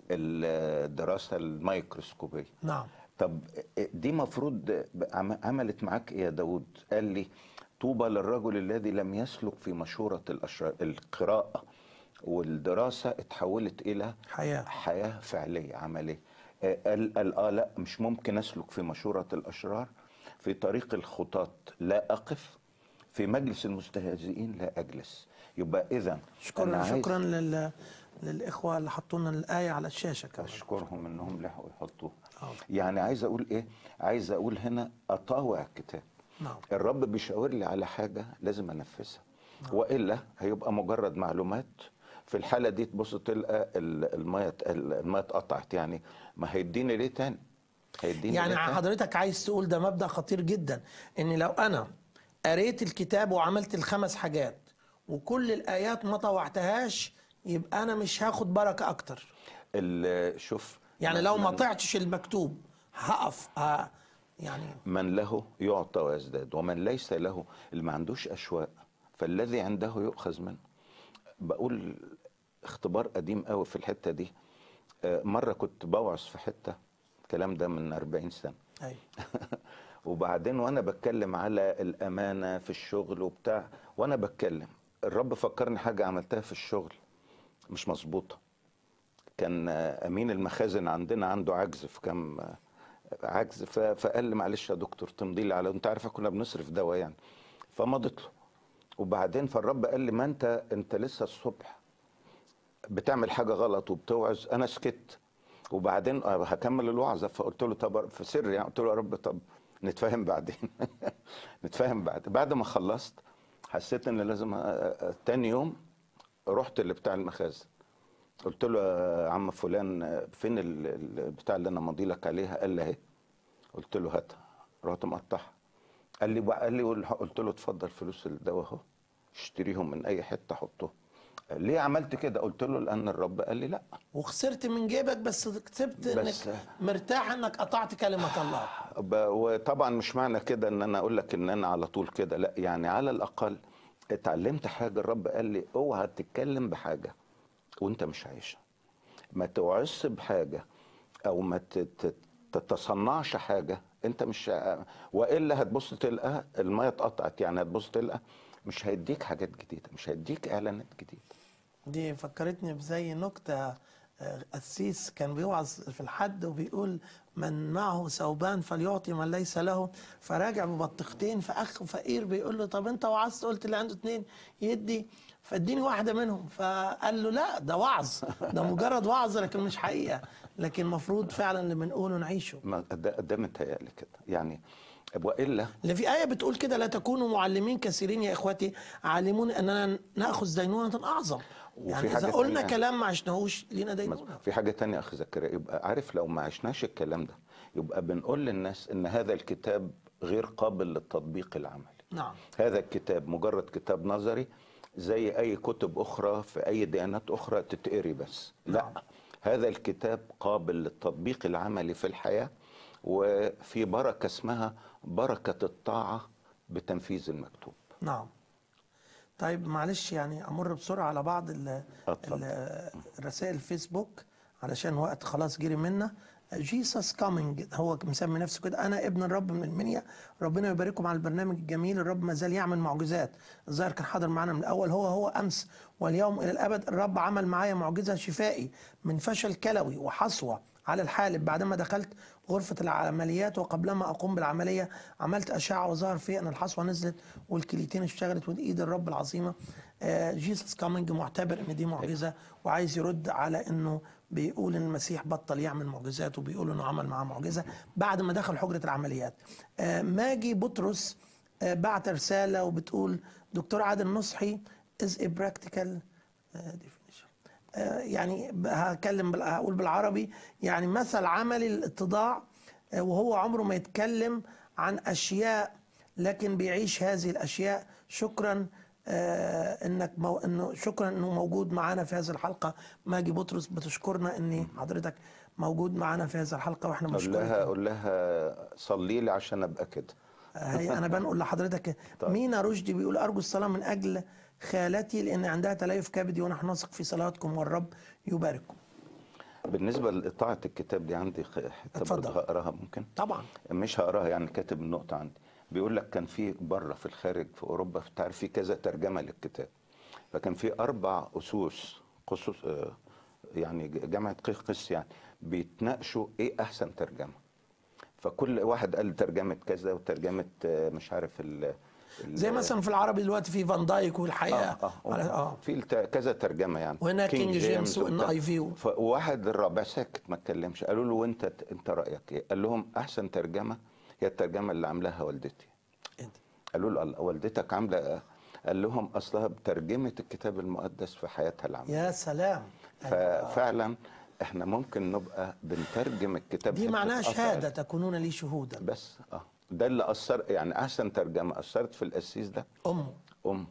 الدراسه الميكروسكوبيه نعم طب دي مفروض عم- عملت معاك ايه يا داود قال لي طوبى للرجل الذي لم يسلك في مشورة الأشرار القراءة والدراسة اتحولت إلى حياة حياة فعلية عملية آه، قال قال اه لا مش ممكن اسلك في مشورة الاشرار في طريق الخطاة لا اقف في مجلس المستهزئين لا اجلس يبقى اذا شكرا شكرا لل... للإخوة اللي حطوا لنا الآية على الشاشة كمان اشكرهم انهم لحقوا يحطوها آه. يعني عايز اقول ايه عايز اقول هنا اطاوع الكتاب نعم الرب بيشاور لي على حاجة لازم أنفذها وإلا هيبقى مجرد معلومات في الحالة دي تبص تلقى ال- المية المية اتقطعت يعني ما هيديني ليه تاني هيديني يعني ليه تاني؟ حضرتك عايز تقول ده مبدأ خطير جدا ان لو انا قريت الكتاب وعملت الخمس حاجات وكل الآيات ما طوعتهاش يبقى انا مش هاخد بركة اكتر ال- شوف يعني لو ما من- طعتش المكتوب هقف ه- يعني من له يعطى ويزداد ومن ليس له اللي ما عندوش أشواق فالذي عنده يؤخذ منه بقول اختبار قديم قوي في الحتة دي آه، مرة كنت بوعظ في حتة الكلام ده من 40 سنة أيوة. وبعدين وانا بتكلم على الامانه في الشغل وبتاع وانا بتكلم الرب فكرني حاجه عملتها في الشغل مش مظبوطه كان آه، امين المخازن عندنا عنده عجز في كام آه، عجز ف- فقال لي معلش يا دكتور تمضي لي على انت عارفه كنا بنصرف دواء يعني فمضيت له وبعدين فالرب قال لي ما انت انت لسه الصبح بتعمل حاجه غلط وبتوعظ انا سكت وبعدين آه، هكمل الوعظه فقلت له طب في سر يعني قلت له يا رب طب نتفاهم بعدين نتفاهم بعد بعد ما خلصت حسيت ان لازم أ- أ- تاني يوم رحت اللي بتاع المخازن قلت له يا عم فلان آه، فين ال- ال- البتاع اللي انا ماضي لك عليها قال لي اهي قلت له هاتها رحت مقطعها قال لي قال لي قول- قلت له اتفضل فلوس الدواء اهو اشتريهم من اي حته حطهم ليه عملت كده قلت له لان الرب قال لي لا وخسرت من جيبك بس كسبت بس- انك مرتاح انك قطعت كلمه الله ب- وطبعا مش معنى كده ان انا اقول لك ان انا على طول كده لا يعني على الاقل اتعلمت حاجه الرب قال لي اوعى تتكلم بحاجه وانت مش عايشها ما توعظش بحاجه او ما ت- ت- تتصنعش حاجه انت مش والا هتبص تلقى الميه اتقطعت يعني هتبص تلقى مش هيديك حاجات جديده مش هيديك اعلانات جديده دي فكرتني بزي نكتة آه، قسيس كان بيوعظ في الحد وبيقول من معه ثوبان فليعطي من ليس له فراجع ببطيختين فأخ فقير بيقول له طب أنت وعظت قلت اللي عنده اتنين يدي فاديني واحدة منهم فقال له لا ده وعظ ده مجرد وعظ لكن مش حقيقة لكن المفروض فعلا اللي بنقوله نعيشه ما ده, ده متهيألي كده يعني والا اللي في آية بتقول كده لا تكونوا معلمين كثيرين يا إخوتي عالمون أننا نأخذ دينونة أعظم وفي يعني حاجة إذا قلنا تانية. كلام ما عشناهوش لينا دينونة مظبوط. في حاجة تانية أخي زكريا يبقى عارف لو ما عشناش الكلام ده يبقى بنقول للناس إن هذا الكتاب غير قابل للتطبيق العملي نعم هذا الكتاب مجرد كتاب نظري زي أي كتب أخرى في أي ديانات أخرى تتقري بس لا نعم. هذا الكتاب قابل للتطبيق العملي في الحياة وفي بركة اسمها بركة الطاعة بتنفيذ المكتوب نعم طيب معلش يعني امر بسرعه على بعض ال- اتفضل. ال- الرسائل الفيسبوك علشان وقت خلاص جري منا جيسس كامينج هو مسمي نفسه كده انا ابن الرب من المنيا ربنا يبارككم على البرنامج الجميل الرب ما زال يعمل معجزات الظاهر كان حاضر معانا من الاول هو هو امس واليوم الى الابد الرب عمل معايا معجزه شفائي من فشل كلوي وحصوه على الحالب بعدما دخلت غرفة العمليات وقبلما أقوم بالعملية عملت أشعة وظهر في أن الحصوة نزلت والكليتين اشتغلت ودي إيد الرب العظيمة جيسس كامينج معتبر أن دي معجزة وعايز يرد على أنه بيقول أن المسيح بطل يعمل معجزات وبيقول أنه عمل معاه معجزة بعد ما دخل حجرة العمليات آه، ماجي بطرس آه، بعت رسالة وبتقول دكتور عادل نصحي is a practical آه، definition آه، يعني ب- هكلم بال- هقول بالعربي يعني مثل عملي للاتضاع آه، وهو عمره ما يتكلم عن اشياء لكن بيعيش هذه الاشياء شكرا آه، انك مو انه شكرا انه موجود معانا في هذه الحلقه ماجي بطرس بتشكرنا ان حضرتك موجود معانا في هذه الحلقه واحنا قول بنشكرك لها قول لها صلي لي عشان أبقى كده هي انا بنقول لحضرتك مينا رشدي بيقول ارجو الصلاه من اجل خالتي لان عندها تليف كبدي ونحن نثق في صلاتكم والرب يبارككم بالنسبة لإطاعة الكتاب دي عندي خ- حتة اتفضل. برضه هقراها ممكن طبعا مش هقراها يعني كاتب النقطة عندي بيقول لك كان في بره في الخارج في أوروبا في تعرف في كذا ترجمة للكتاب فكان في أربع أسوس قصص آه، يعني ج- جامعة قيس قس يعني بيتناقشوا إيه أحسن ترجمة فكل واحد قال ترجمة كذا وترجمة آه، مش عارف ال ال- زي مثلا في العربي دلوقتي في فان دايك والحقيقه اه اه, على- آه. في الت- كذا ترجمه يعني وهنا كينج جيمس وإن وبتاع. آي فيو. فواحد الرابع ساكت ما اتكلمش قالوا له وانت انت رايك ايه؟ قال لهم احسن ترجمه هي الترجمه اللي عاملاها والدتي إيه ده؟ قالوا له الله والدتك عامله إيه؟ قال لهم اصلها بترجمه الكتاب المقدس في حياتها العمليه يا سلام ففعلا احنا ممكن نبقى بنترجم الكتاب دي حتة معناها أثر. شهاده تكونون لي شهودا بس اه ده اللي اثر يعني احسن ترجمه اثرت في القسيس ده امه ام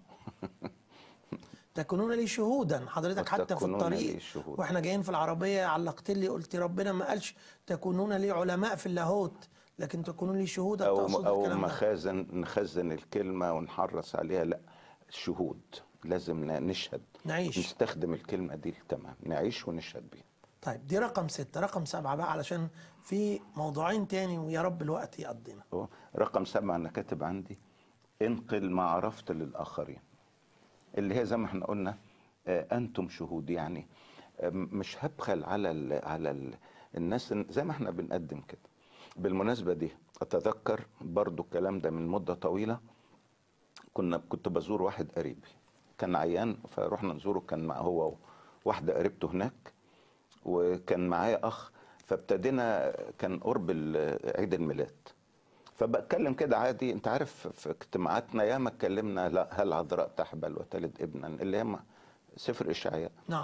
تكونون لي شهودا حضرتك حتى في وتكونون الطريق لي شهودا. واحنا جايين في العربيه علقت لي قلت ربنا ما قالش تكونون لي علماء في اللاهوت لكن تكونون لي شهودا او تقصد او الكلام ده مخازن نخزن الكلمه ونحرص عليها لا شهود لازم ن- نشهد نعيش. نستخدم الكلمه دي تمام نعيش ونشهد بيها طيب دي رقم ستة رقم سبعة بقى علشان في موضوعين تاني ويا رب الوقت يقضينا هو رقم سبعة أنا كاتب عندي انقل ما عرفت للآخرين اللي هي زي ما احنا قلنا آه، أنتم شهود يعني آه، مش هبخل على ال على ال الناس إن- زي ما احنا بنقدم كده بالمناسبة دي أتذكر برضو الكلام ده من مدة طويلة كنا كنت بزور واحد قريبي كان عيان فروحنا نزوره كان مع هو واحدة قريبته هناك وكان معايا أخ فابتدينا كان قرب ال- عيد الميلاد فبتكلم كده عادي انت عارف في اجتماعاتنا ياما اتكلمنا لا هل عذراء تحبل وتلد ابنا اللي هي سفر اشعياء نعم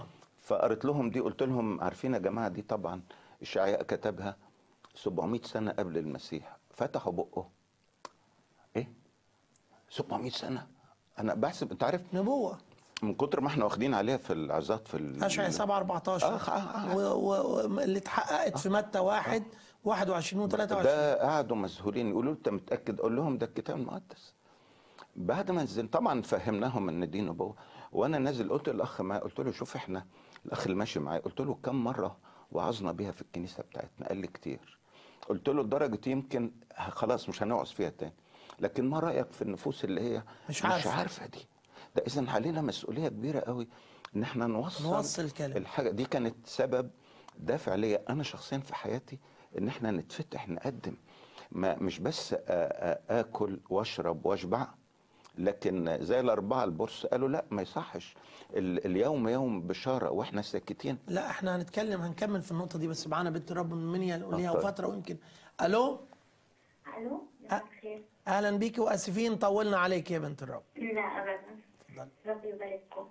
فقريت لهم دي قلت لهم عارفين يا جماعه دي طبعا اشعياء كتبها 700 سنه قبل المسيح فتحوا بقه ايه 700 سنه انا بحسب انت عارف نبوة من كتر ما احنا واخدين عليها في العظات في ال- أشعياء 7 14 آه، آه، آه. واللي اتحققت في متى 1 21 و 23 ده قعدوا مذهولين يقولوا له انت متاكد اقول لهم ده الكتاب المقدس بعد ما نزل طبعا فهمناهم ان دي نبوه وانا نازل قلت للاخ معايا قلت له شوف احنا الاخ اللي ماشي معايا قلت له كم مره وعظنا بيها في الكنيسه بتاعتنا قال لي كتير قلت له لدرجه يمكن خلاص مش هنوعظ فيها تاني لكن ما رايك في النفوس اللي هي مش مش عارفة. عارفه دي ده اذا علينا مسؤوليه كبيره قوي ان احنا نوصل نوصل الكلام. الحاجه دي كانت سبب دافع ليا انا شخصيا في حياتي ان احنا نتفتح نقدم ما مش بس آ- آ- اكل واشرب واشبع لكن زي الاربعه البورس قالوا لا ما يصحش ال- اليوم يوم بشاره واحنا ساكتين لا احنا هنتكلم هنكمل في النقطة دي بس معانا بنت رب من منيا ليها اتفضل. فترة ويمكن ألو الو مساء الخير أهلا بيكي وآسفين طولنا عليك يا بنت الرب لا ابدا اتفضلي ربي يبارككم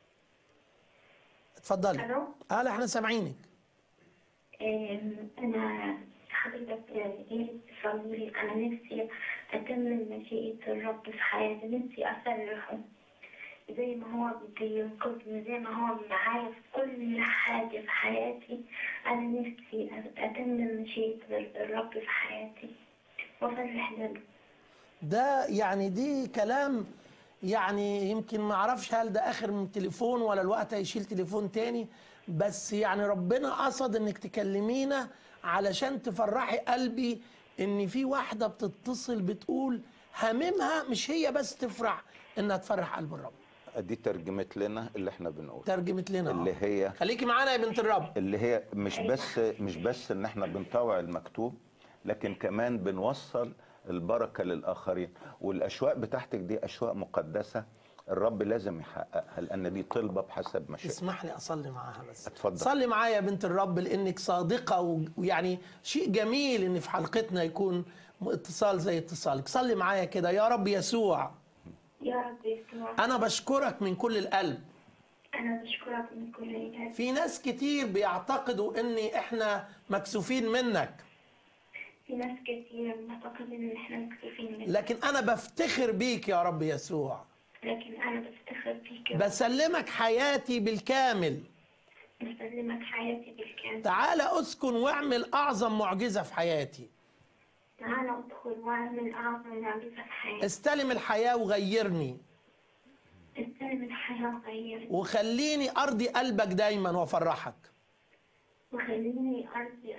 اتفضلي الو أهلا احنا سامعينك أم، انا حضرتك جيت تصلي لي انا نفسي اتمم مشيئة الرب في حياتي نفسي افرحه زي ما هو بينقذني زي ما هو معايا في كل حاجة في حياتي أنا نفسي أتمم مشيئة الرب في حياتي وأفرح قلبي ده يعني دي كلام يعني يمكن ما اعرفش هل ده اخر من تليفون ولا الوقت هيشيل تليفون تاني بس يعني ربنا قصد انك تكلمينا علشان تفرحي قلبي ان في واحده بتتصل بتقول هممها مش هي بس تفرح انها تفرح قلب الرب دي ترجمت لنا اللي احنا بنقوله ترجمت لنا آه. اللي هي خليكي معانا يا بنت الرب اللي هي مش بس مش بس ان احنا بنطوع المكتوب لكن كمان بنوصل البركه للاخرين والاشواق بتاعتك دي اشواق مقدسه الرب لازم يحققها لان دي طلبه بحسب مشيئته اسمح لي اصلي معاها بس اتفضل. صلي معايا يا بنت الرب لانك صادقه و- ويعني شيء جميل ان في حلقتنا يكون اتصال زي اتصالك صلي معايا كده يا رب يسوع يا رب يسوع انا بشكرك من كل القلب أنا بشكرك من كل القلب في ناس كتير بيعتقدوا ان احنا مكسوفين منك في ناس كتير معتقد إن إحنا مكسوفين منك لكن انا بفتخر بيك يا رب يسوع لكن أنا بفتخر فيك يا رب. بسلمك حياتي بالكامل بسلمك حياتي بالكامل تعال اسكن واعمل اعظم معجزه في حياتي تعال ادخل واعمل أعظم معجزة في حياتي استلم الحياه وغيرني استلم الحياة وغيرني وخليني ارضي قلبك دايما وافرحك وخليني أرضي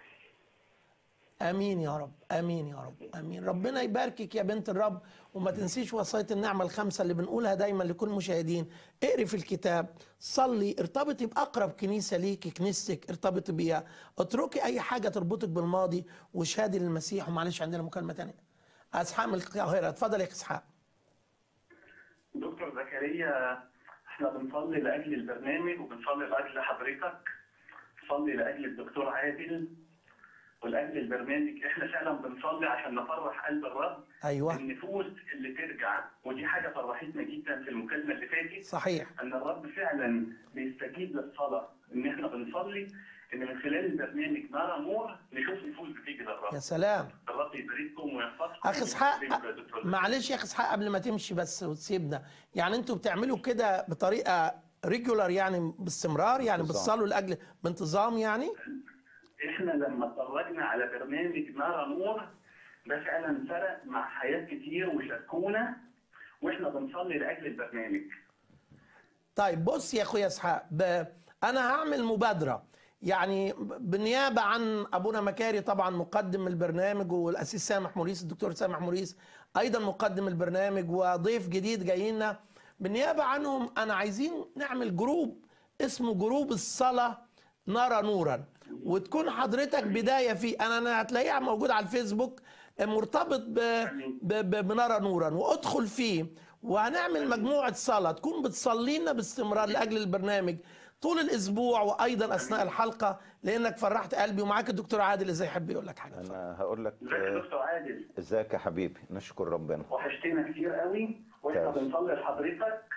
امين يا رب امين يا رب امين ربنا يباركك يا بنت الرب وما تنسيش وصايا النعمه الخمسه اللي بنقولها دايما لكل المشاهدين اقري في الكتاب صلي ارتبطي باقرب كنيسه ليكي كنيستك ارتبطي بيها اتركي اي حاجه تربطك بالماضي وشهادي للمسيح ومعلش عندنا مكالمه تانية اسحاق من القاهره اتفضل يا اسحاق دكتور زكريا احنا بنصلي لاجل البرنامج وبنصلي لاجل حضرتك بنصلي لاجل الدكتور عادل ولاجل البرنامج احنا فعلا بنصلي عشان نفرح قلب الرب ايوه النفوس اللي ترجع ودي حاجه فرحتنا جدا في المكالمه اللي فاتت صحيح ان الرب فعلا بيستجيب للصلاه ان احنا بنصلي ان من خلال البرنامج نرى نور نشوف نفوس بتيجي للرب يا سلام الرب يبارككم ويحفظكم اخ اسحاق ويخليكم يا دكتور زكريا. معلش يا اخ اسحاق قبل ما تمشي بس وتسيبنا يعني انتوا بتعملوا كده بطريقه ريجولار يعني باستمرار يعني بانتظام. بتصلوا لاجل بانتظام يعني احنا لما اتفرجنا على برنامج نرى نور ده فعلا فرق مع حياة كتير وشاركونا واحنا بنصلي لاجل البرنامج طيب بص يا اخويا اسحاق ب... انا هعمل مبادره يعني بالنيابه عن ابونا مكاري طبعا مقدم البرنامج والاسيس سامح موريس الدكتور سامح موريس ايضا مقدم البرنامج وضيف جديد جاي لنا بالنيابه عنهم انا عايزين نعمل جروب اسمه جروب الصلاه نرى نورا وتكون حضرتك بدايه فيه انا انا هتلاقيها موجود على الفيسبوك مرتبط ب... ب... ب... بنرى نورا وادخل فيه وهنعمل مجموعه صلاه تكون بتصلي لنا باستمرار لاجل البرنامج طول الاسبوع وايضا اثناء الحلقه لانك فرحت قلبي ومعاك الدكتور عادل اذا يحب يقول لك حاجه اتفضل. انا هقول لك ازيك يا دكتور عادل ازيك يا حبيبي نشكر ربنا وحشتنا كتير قوي واحنا كويس. بنصلي لحضرتك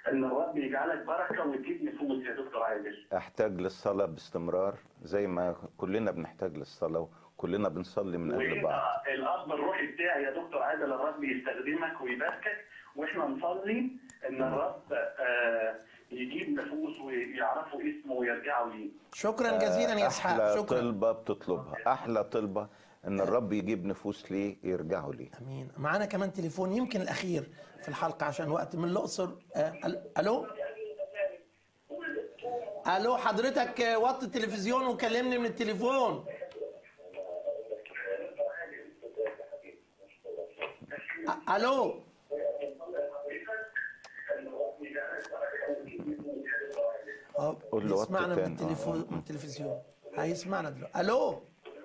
ان الرب يجعلك بركه وتجيب نفوس يا دكتور عادل احتاج للصلاه باستمرار زي ما كلنا بنحتاج للصلاه وكلنا بنصلي من اجل بعض وانت الاب الروحي بتاعي يا دكتور عادل الرب يستخدمك ويباركك واحنا نصلي ان الرب آه، يجيب نفوس ويعرفوا اسمه ويرجعوا ليه شكرا جزيلا يا اسحاق احلى شكرا طلبه بتطلبها احلى طلبه ان الرب يجيب نفوس ليه يرجعوا ليه امين معانا كمان تليفون يمكن الاخير في الحلقه عشان وقت من الاقصر آه، ال- الو الو حضرتك آه، وطي التلفزيون وكلمني من التليفون أ- الو آه، قول له وطي يسمعنا من تاني. التليفون آه. من التلفزيون هيسمعنا دلوقتي الو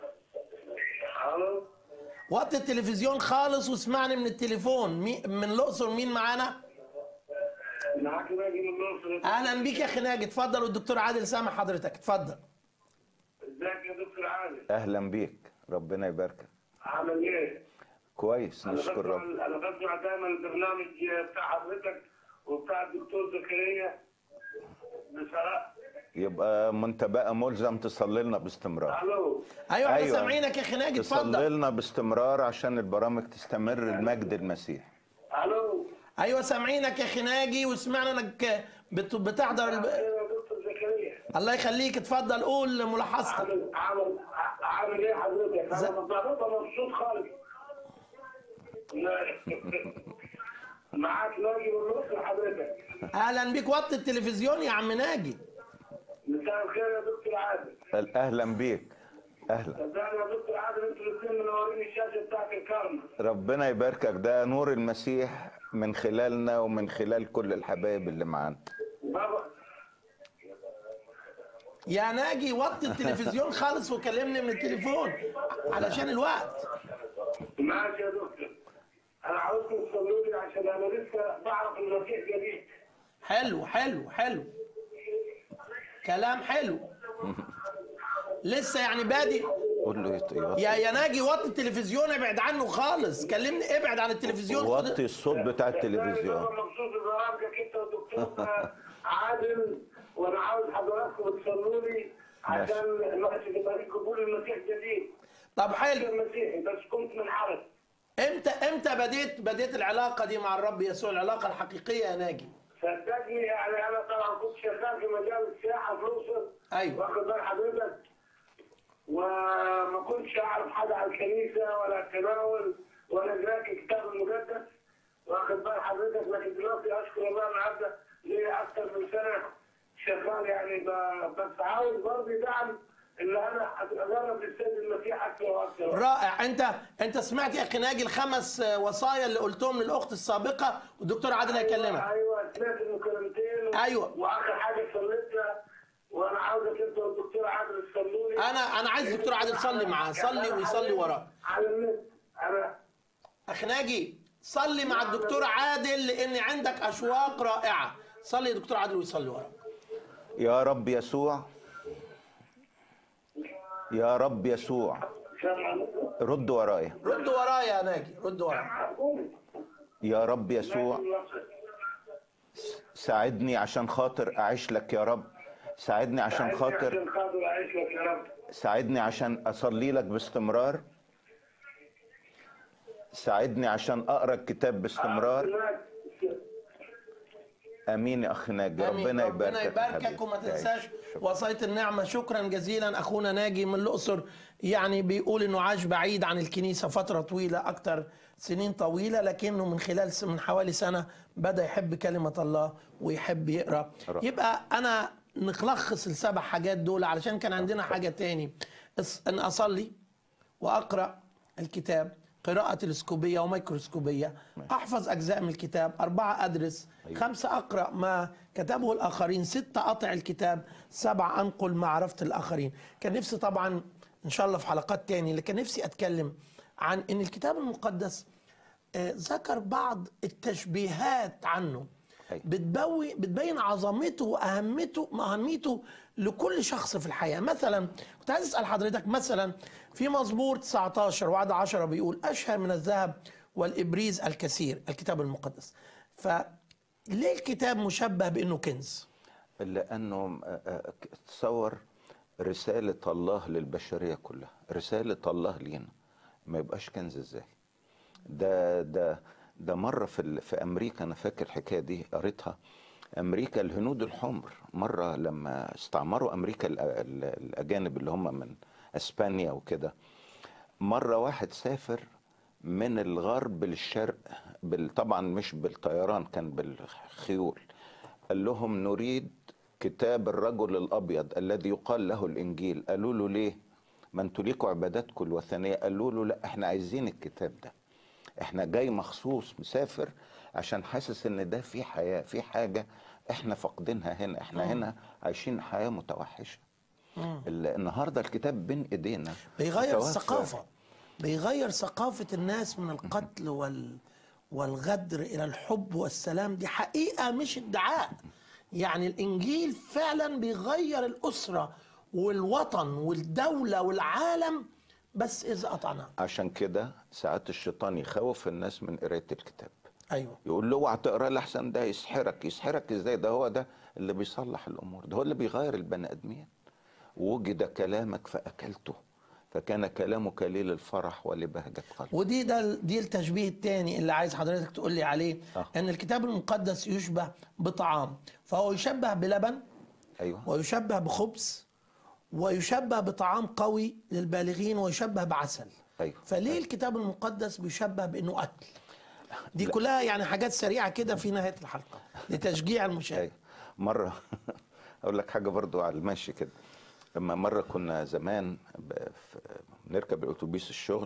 الو وطي التلفزيون خالص واسمعني من التليفون مي من الاقصر مين معانا معاك باقي من الاقصر اهلا بيك يا اخي ناجي اتفضل والدكتور عادل سامع حضرتك اتفضل ازيك يا دكتور عادل اهلا بيك ربنا يباركك عامل ايه؟ كويس انا نشكر بسمع رب انا بسمع دايما البرنامج بتاع حضرتك وبتاع الدكتور زكريا بصراحه يبقى ما انت بقى ملزم تصلي لنا باستمرار الو ايوه احنا أيوة. سامعينك يا اخي ناجي تصلي اتفضل لنا باستمرار عشان البرامج تستمر المجد المسيح الو ايوه سامعينك يا اخي ناجي وسمعنا انك بت- بتحضر الب... يا دكتور زكريا الله يخليك اتفضل قول ملاحظتك عامل عامل عامل ايه حضرتك؟ ز- انا ببقى مبسوط خالص معاك ناجي من الاقصر حضرتك اهلا بيك وطي التلفزيون يا عم ناجي مساء الخير يا دكتور عادل اهلا بيك اهلا صدقني يا دكتور عادل انتوا الاثنين منورين الشاشه بتاعت الكرم ربنا يباركك ده نور المسيح من خلالنا ومن خلال كل الحبايب اللي معانا بابا يا ناجي وطي التلفزيون خالص وكلمني من التليفون علشان الوقت ماشي يا دكتور انا عاوزكم تصلوا لي عشان انا لسه بعرف المسيح جديد حلو حلو حلو كلام حلو لسه يعني بادئ قول له يط- يوطي يا يا ناجي وطي التلفزيون ابعد عنه خالص كلمني ابعد عن التلفزيون خد- وطي الصوت بتاع التلفزيون انا مبسوط ببرامجك انت والدكتور عادل وانا عاوز حضراتكم تصلوا لي عشان ماشي في طريق قبول المسيح جديد طب حلو المسيحي بس كنت منحرف امتى امتى بديت بديت العلاقه دي مع الرب يسوع العلاقه الحقيقيه يا ناجي صدقني يعني انا طبعا كنت شغال في مجال السياحه في الاقصر ايوه واخد بال حضرتك وما كنتش اعرف حاجه عن الكنيسه ولا التناول ولا قراءه الكتاب المقدس واخد بال حضرتك لكن دلوقتي اشكر الله النهارده لي اكثر من سنه شغال يعني ب- بس عاوز برضه دعم ان انا اتقرب للسيد المسيح اكثر واكثر رائع انت انت سمعت يا اخي ناجي الخمس آه، وصايا اللي قلتهم للاخت السابقه والدكتور عادل هيكلمك ايوه سمعت المكالمتين و- أيوة. واخر حاجه صليتها وانا عاوزك انت والدكتور عادل تصلوا لي انا انا عايز الدكتور عادل صلي معاه صلي ويصلي وراه على النت انا اخ ناجي صلي مع الدكتور عادل لان عندك اشواق رائعه صلي يا دكتور عادل ويصلي وراه يا رب يسوع يا رب يسوع رد ورايا رد ورايا يا ناجي رد ورايا يا رب يسوع ساعدني عشان خاطر اعيش لك يا رب ساعدني عشان خاطر عشان خاطر اعيش لك يا رب ساعدني عشان اصلي لك باستمرار ساعدني عشان اقرا الكتاب باستمرار امين يا اخ ناجي آمين. ربنا يباركك ربنا يا يباركك حبيبي. وما تعيش. تنساش شكراً. وصايه النعمه شكرا جزيلا اخونا ناجي من الاقصر يعني بيقول انه عاش بعيد عن الكنيسه فتره طويله اكتر سنين طويله لكنه من خلال س- من حوالي سنه بدا يحب كلمه الله ويحب يقرا رائع. يبقى انا نلخص السبع حاجات دول علشان كان عندنا حاجه تاني أص- ان اصلي واقرا الكتاب قراءة تلسكوبية وميكروسكوبية أحفظ أجزاء من الكتاب أربعة أدرس خمسة أقرأ ما كتبه الآخرين ستة أطع الكتاب سبعة أنقل معرفة الآخرين كان نفسي طبعا إن شاء الله في حلقات تاني لكن نفسي أتكلم عن أن الكتاب المقدس آه، ذكر بعض التشبيهات عنه أيوة. بتبوي بتبين عظمته واهميته اهميته لكل شخص في الحياه مثلا كنت عايز اسال حضرتك مثلا في مزمور 19 وعد 10 بيقول اشهر من الذهب والابريز الكثير الكتاب المقدس ف ليه الكتاب مشبه بانه كنز لانه آه، آه، تصور رساله الله للبشريه كلها رساله الله لينا ما يبقاش كنز ازاي ده ده ده مره في ال- في امريكا انا فاكر الحكايه دي قريتها امريكا الهنود الحمر مره لما استعمروا امريكا ال- ال- الاجانب اللي هم من اسبانيا وكده مره واحد سافر من الغرب للشرق بال... طبعا مش بالطيران كان بالخيول قال لهم نريد كتاب الرجل الابيض الذي يقال له الانجيل قالوا له ليه ما انتوا ليكوا عباداتكم الوثنيه قالوا له لا احنا عايزين الكتاب ده احنا جاي مخصوص مسافر عشان حاسس ان ده في حياه في حاجه احنا فاقدينها هنا احنا هنا عايشين حياه متوحشه ال- النهارده الكتاب بين ايدينا بيغير متوفر. الثقافه بيغير ثقافه الناس من القتل وال والغدر الى الحب والسلام دي حقيقه مش ادعاء يعني الانجيل فعلا بيغير الاسره والوطن والدوله والعالم بس اذا قطعناه عشان كده ساعات الشيطان يخوف الناس من قرايه الكتاب ايوه يقول له اوعى تقرا لحسن ده يسحرك يسحرك ازاي ده هو ده اللي بيصلح الامور ده هو اللي بيغير البني ادمين وجد كلامك فاكلته فكان كلامك لي للفرح ولبهجه قلب ودي ده دي التشبيه الثاني اللي عايز حضرتك تقول لي عليه آه. ان الكتاب المقدس يشبه بطعام فهو يشبه بلبن ايوه ويشبه بخبز ويشبه بطعام قوي للبالغين ويشبه بعسل ايوه فليه الكتاب المقدس بيشبه بانه اكل دي كلها يعني حاجات سريعه كده في نهايه الحلقه لتشجيع المشاهد ايوه مره اقول لك حاجه برضو على المشي كده لما مره كنا زمان ب- في- بنركب الاتوبيس الشغل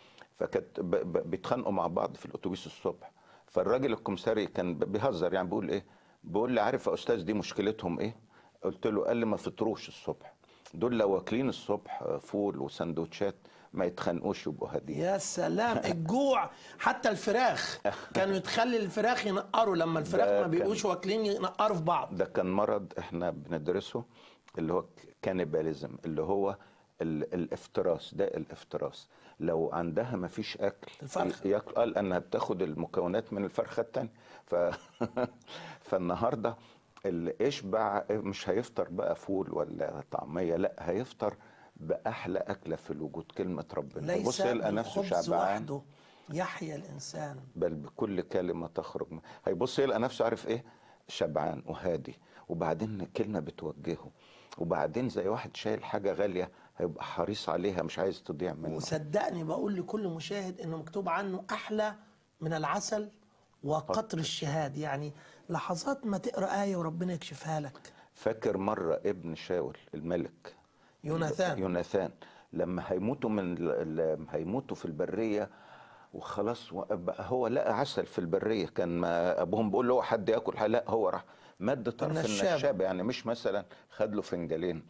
فكانت ب- ب- بيتخانقوا مع بعض في الاتوبيس الصبح فالراجل الكمساري كان ب- بيهزر يعني بيقول ايه بيقول لي عارف يا استاذ دي مشكلتهم ايه قلت له قال لي ما فطروش الصبح دول لو واكلين الصبح فول وسندوتشات ما يتخانقوش يبقوا هاديين يا سلام الجوع حتى الفراخ كانوا يتخلي الفراخ ينقروا لما الفراخ ده ما بيبقوش واكلين ينقروا في بعض ده كان مرض احنا بندرسه اللي هو كانيباليزم اللي هو ال- الافتراس ده الافتراس لو عندها ما فيش اكل الفرخة. ياكل قال انها بتاخد المكونات من الفرخه التانية ف... فالنهارده اللي اشبع مش هيفطر بقى فول ولا طعميه لا هيفطر باحلى اكله في الوجود كلمه ربنا ليس يبص يلقى نفسه بالخبز شبعان وحده يحيا الانسان بل بكل كلمة تخرج من هيبص يلقى نفسه عارف ايه شبعان وهادي وبعدين كلمة بتوجهه وبعدين زي واحد شايل حاجة غالية هيبقى حريص عليها مش عايز تضيع منه وصدقني بقول لكل مشاهد انه مكتوب عنه احلى من العسل وقطر الشهاد يعني لحظات ما تقرا ايه وربنا يكشفها لك فاكر مرة ابن شاول الملك يوناثان يوناثان لما هيموتوا من ال- ال- هيموتوا في البرية وخلاص بقى هو لقى عسل في البرية كان ما ابوهم بيقول له حد ياكل حاجة. لا هو راح مد طرف النشابة. النشابة يعني مش مثلا خد له فنجالين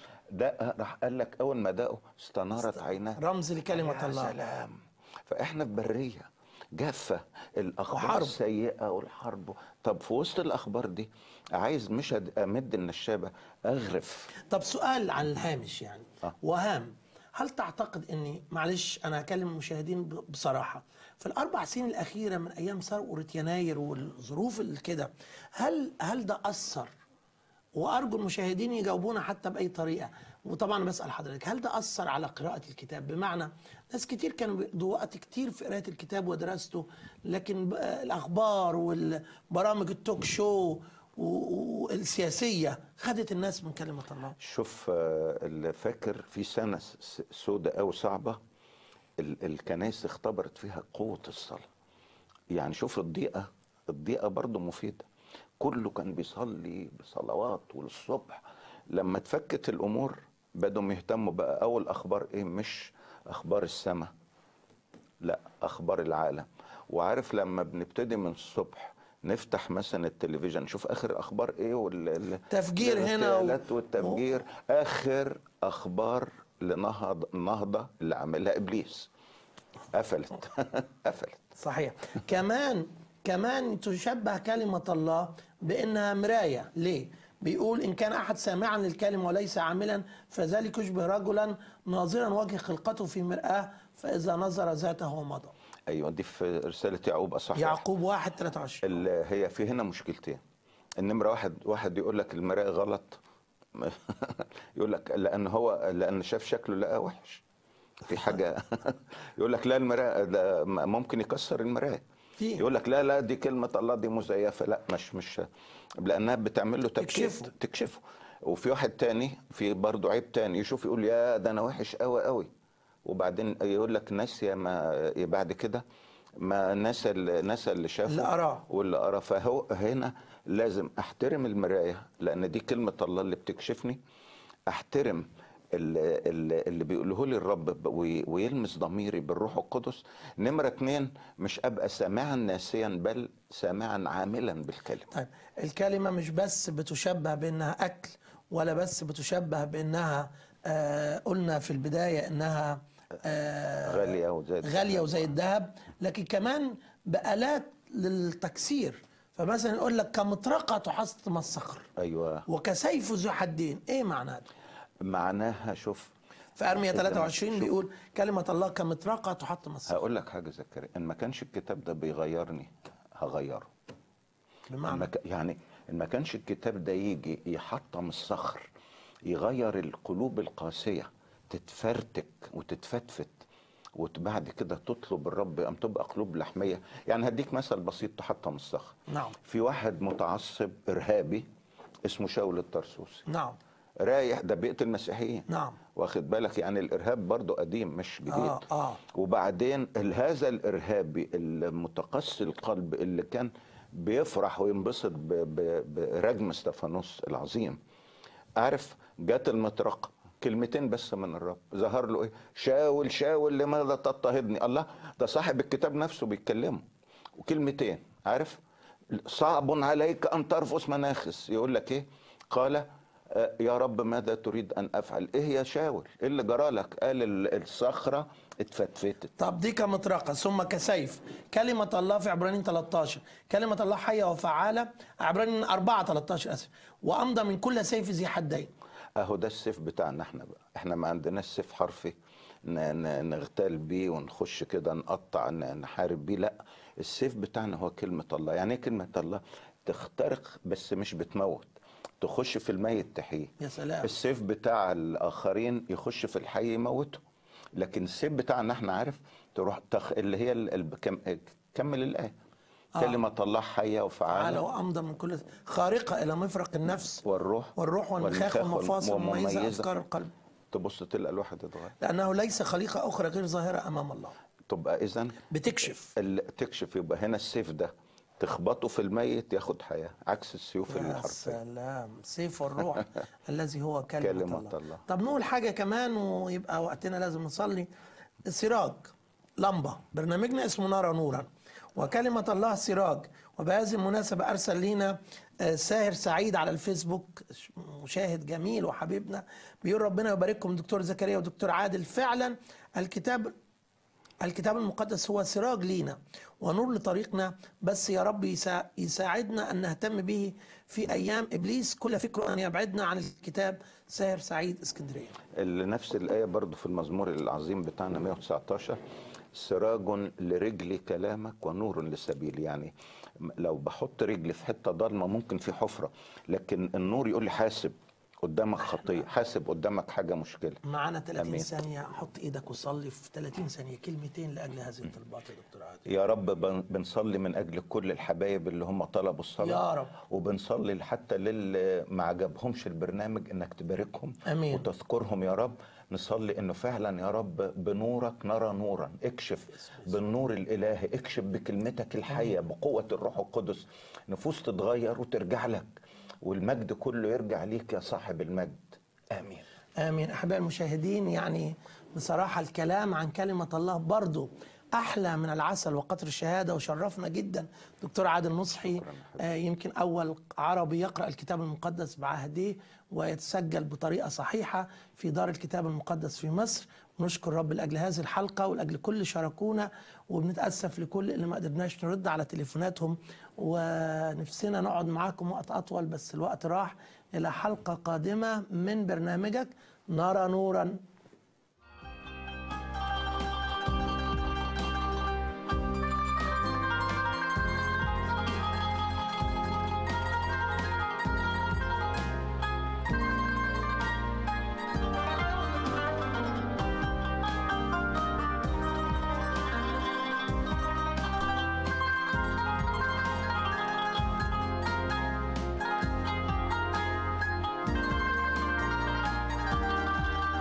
ده راح قال لك اول ما دقه استنارت عيناه رمز لكلمه يا الله سلام فاحنا في بريه جافه الاخبار وحرب. السيئه والحرب طب في وسط الاخبار دي عايز مش أد- امد النشابه اغرف طب سؤال عن الهامش يعني آه. وهام هل تعتقد اني معلش انا هكلم المشاهدين ب- بصراحه في الاربع سنين الاخيره من ايام ثوره يناير والظروف اللي كده هل هل ده اثر وارجو المشاهدين يجاوبونا حتى باي طريقه وطبعا بسال حضرتك هل ده اثر على قراءه الكتاب بمعنى ناس كتير كانوا بيقضوا وقت كتير في قراءه الكتاب ودراسته لكن بقى الاخبار والبرامج التوك شو و- والسياسيه خدت الناس من كلمه الله شوف آه، اللي فاكر في سنه س- سودة او صعبه ال- الكنائس اختبرت فيها قوه الصلاه يعني شوف الضيقه الضيقه برضه مفيده كله كان بيصلي بصلوات وللصبح لما اتفكت الامور بدهم يهتموا بقى اول اخبار ايه مش اخبار السماء لا اخبار العالم وعارف لما بنبتدي من الصبح نفتح مثلا التلفزيون نشوف اخر اخبار ايه وال تفجير هنا و- الاغتيالات والتفجير اخر اخبار لنهض النهضه اللي عاملها ابليس قفلت قفلت صحيح كمان كمان تشبه كلمة الله بأنها مراية ليه؟ بيقول إن كان أحد سامعا للكلمة وليس عاملا فذلك يشبه رجلا ناظرا وجه خلقته في مرآة فإذا نظر ذاته ومضى ايوه دي في رساله يعقوب اصح واحد. يعقوب 1 23 ال- هي في هنا مشكلتين النمره واحد واحد يقول لك المرايه غلط يقول لك لان هو لان شاف شكله لقى وحش في حاجه يقول لك لا المرايه ده ممكن يكسر المرايه في. يقول لك لا لا دي كلمه الله دي مزيفه لا مش مش لانها بتعمل له تكشيف تكشفه. تكشفه وفي واحد تاني في برضه عيب تاني يشوف يقول يا ده انا وحش قوي قوي وبعدين يقول لك ناسيه ما بعد كده ما نسى ال- نسى اللي شافه اللي أراه. واللي أراه فهو هنا لازم أحترم المراية لأن دي كلمة الله اللي بتكشفني أحترم اللي, اللي اللي بيقوله لي الرب ب- وي- ويلمس ضميري بالروح القدس نمرة اتنين مش أبقى سامعا ناسيا بل سامعا عاملا بالكلمة طيب الكلمة مش بس بتشبه بأنها أكل ولا بس بتشبه بأنها آه قلنا في البداية أنها آه غالية وزي غالية وزي الذهب لكن كمان بآلات للتكسير فمثلا يقول لك كمطرقة تحطم الصخر أيوة وكسيف ذو حدين ايه معنى ده معناها شوف في ارميا إذا 23 شوف. بيقول كلمة الله كمطرقة تحطم الصخر هقول لك حاجة زكريا إن ما كانش الكتاب ده بيغيرني هغيره بمعنى الم... يعني إن ما كانش الكتاب ده يجي يحطم الصخر يغير القلوب القاسية تتفرتك وتتفتفت وبعد كده تطلب الرب أم تبقى قلوب لحمية يعني هديك مثل بسيط تحطم الصخر نعم في واحد متعصب إرهابي اسمه شاول الطرسوسي نعم رايح ده بيئة المسيحيين نعم واخد بالك يعني الارهاب برضو قديم مش جديد آه، آه. وبعدين ال- هذا الارهابي المتقسي القلب اللي كان بيفرح وينبسط ب- ب- برجم استفانوس العظيم عارف جت المطرقه كلمتين بس من الرب ظهر له ايه شاول شاول لماذا تضطهدني الله ده صاحب الكتاب نفسه بيتكلمه وكلمتين عارف صعب عليك ان ترفس مناخس يقول لك ايه قال آه، يا رب ماذا تريد ان افعل ايه يا شاول ايه اللي جرى لك قال ال- الصخره اتفتفتت طب دي كمطرقة ثم كسيف كلمة الله في عبرانيين 13 كلمة الله حية وفعالة عبرانيين 4 13 اسف وامضى من كل سيف ذي حدين اهو ده السيف بتاعنا احنا بقى احنا ما عندناش سيف حرفي ن- ن- نغتال بيه ونخش كده نقطع ن- نحارب بيه لا السيف بتاعنا هو كلمة الله يعني ايه كلمة الله تخترق بس مش بتموت تخش في الميت تحييه يا سلام السيف بتاع الاخرين يخش في الحي يموته لكن السيف بتاعنا احنا عارف تروح تخ... اللي هي ال... ال... كم... كمل الايه آه. كلمة الله حية تعالى وفعالة وامضى من كل خارقة الى مفرق النفس والروح والروح والمخاخ والمفاصل ومميزة ومميزة. افكار القلب تبص تلقى الواحد اتغير لانه ليس خليقة اخرى غير ظاهرة امام الله تبقى اذا بتكشف ال- تكشف يبقى هنا السيف ده تخبطه في الميت ياخد حياة عكس السيوف يا الحرفية سلام سيف الروح الذي هو كلمة, كلمة الله. الله. طب نقول حاجة كمان ويبقى وقتنا لازم نصلي سراج لمبة برنامجنا اسمه نرى نورا وكلمة الله سراج وبهذه المناسبة أرسل لينا آه، ساهر سعيد على الفيسبوك مشاهد جميل وحبيبنا بيقول ربنا يبارككم دكتور زكريا ودكتور عادل فعلا الكتاب الكتاب المقدس هو سراج لينا ونور لطريقنا بس يا رب يسا- يساعدنا أن نهتم به في أيام إبليس كل فكره أن يبعدنا عن الكتاب ساهر سعيد اسكندرية ال- نفس الآية برضو في المزمور العظيم بتاعنا 119 سراج لرجلي كلامك ونور لسبيلي يعني م- لو بحط رجلي في حتة ضلمة ممكن في حفرة لكن النور يقول لي حاسب قدامك خطية حاسب قدامك حاجة مشكلة معانا 30 أمين. ثانية حط إيدك وصلي في 30 ثانية كلمتين لأجل هذه الطلبات يا دكتور عادل يا رب بن- بنصلي من اجل كل الحبايب اللي هم طلبوا الصلاه يا رب. وبنصلي حتى للي ما عجبهمش البرنامج انك تباركهم آمين. وتذكرهم يا رب نصلي انه فعلا يا رب بنورك نرى نورا اكشف بالنور الالهي اكشف بكلمتك الحيه بقوه الروح القدس نفوس تتغير وترجع لك والمجد كله يرجع ليك يا صاحب المجد امين آمين أحبائي المشاهدين يعني بصراحة الكلام عن كلمة الله برضو أحلى من العسل وقطر الشهادة وشرفنا جدا دكتور عادل نصحي آه، يمكن أول عربي يقرأ الكتاب المقدس بعهده ويتسجل بطريقة صحيحة في دار الكتاب المقدس في مصر ونشكر رب لأجل هذه الحلقة ولأجل كل اللي شاركونا وبنتأسف لكل اللي ما قدرناش نرد على تليفوناتهم ونفسنا نقعد معاكم وقت أطول بس الوقت راح إلى حلقة قادمة من برنامجك نرى نورا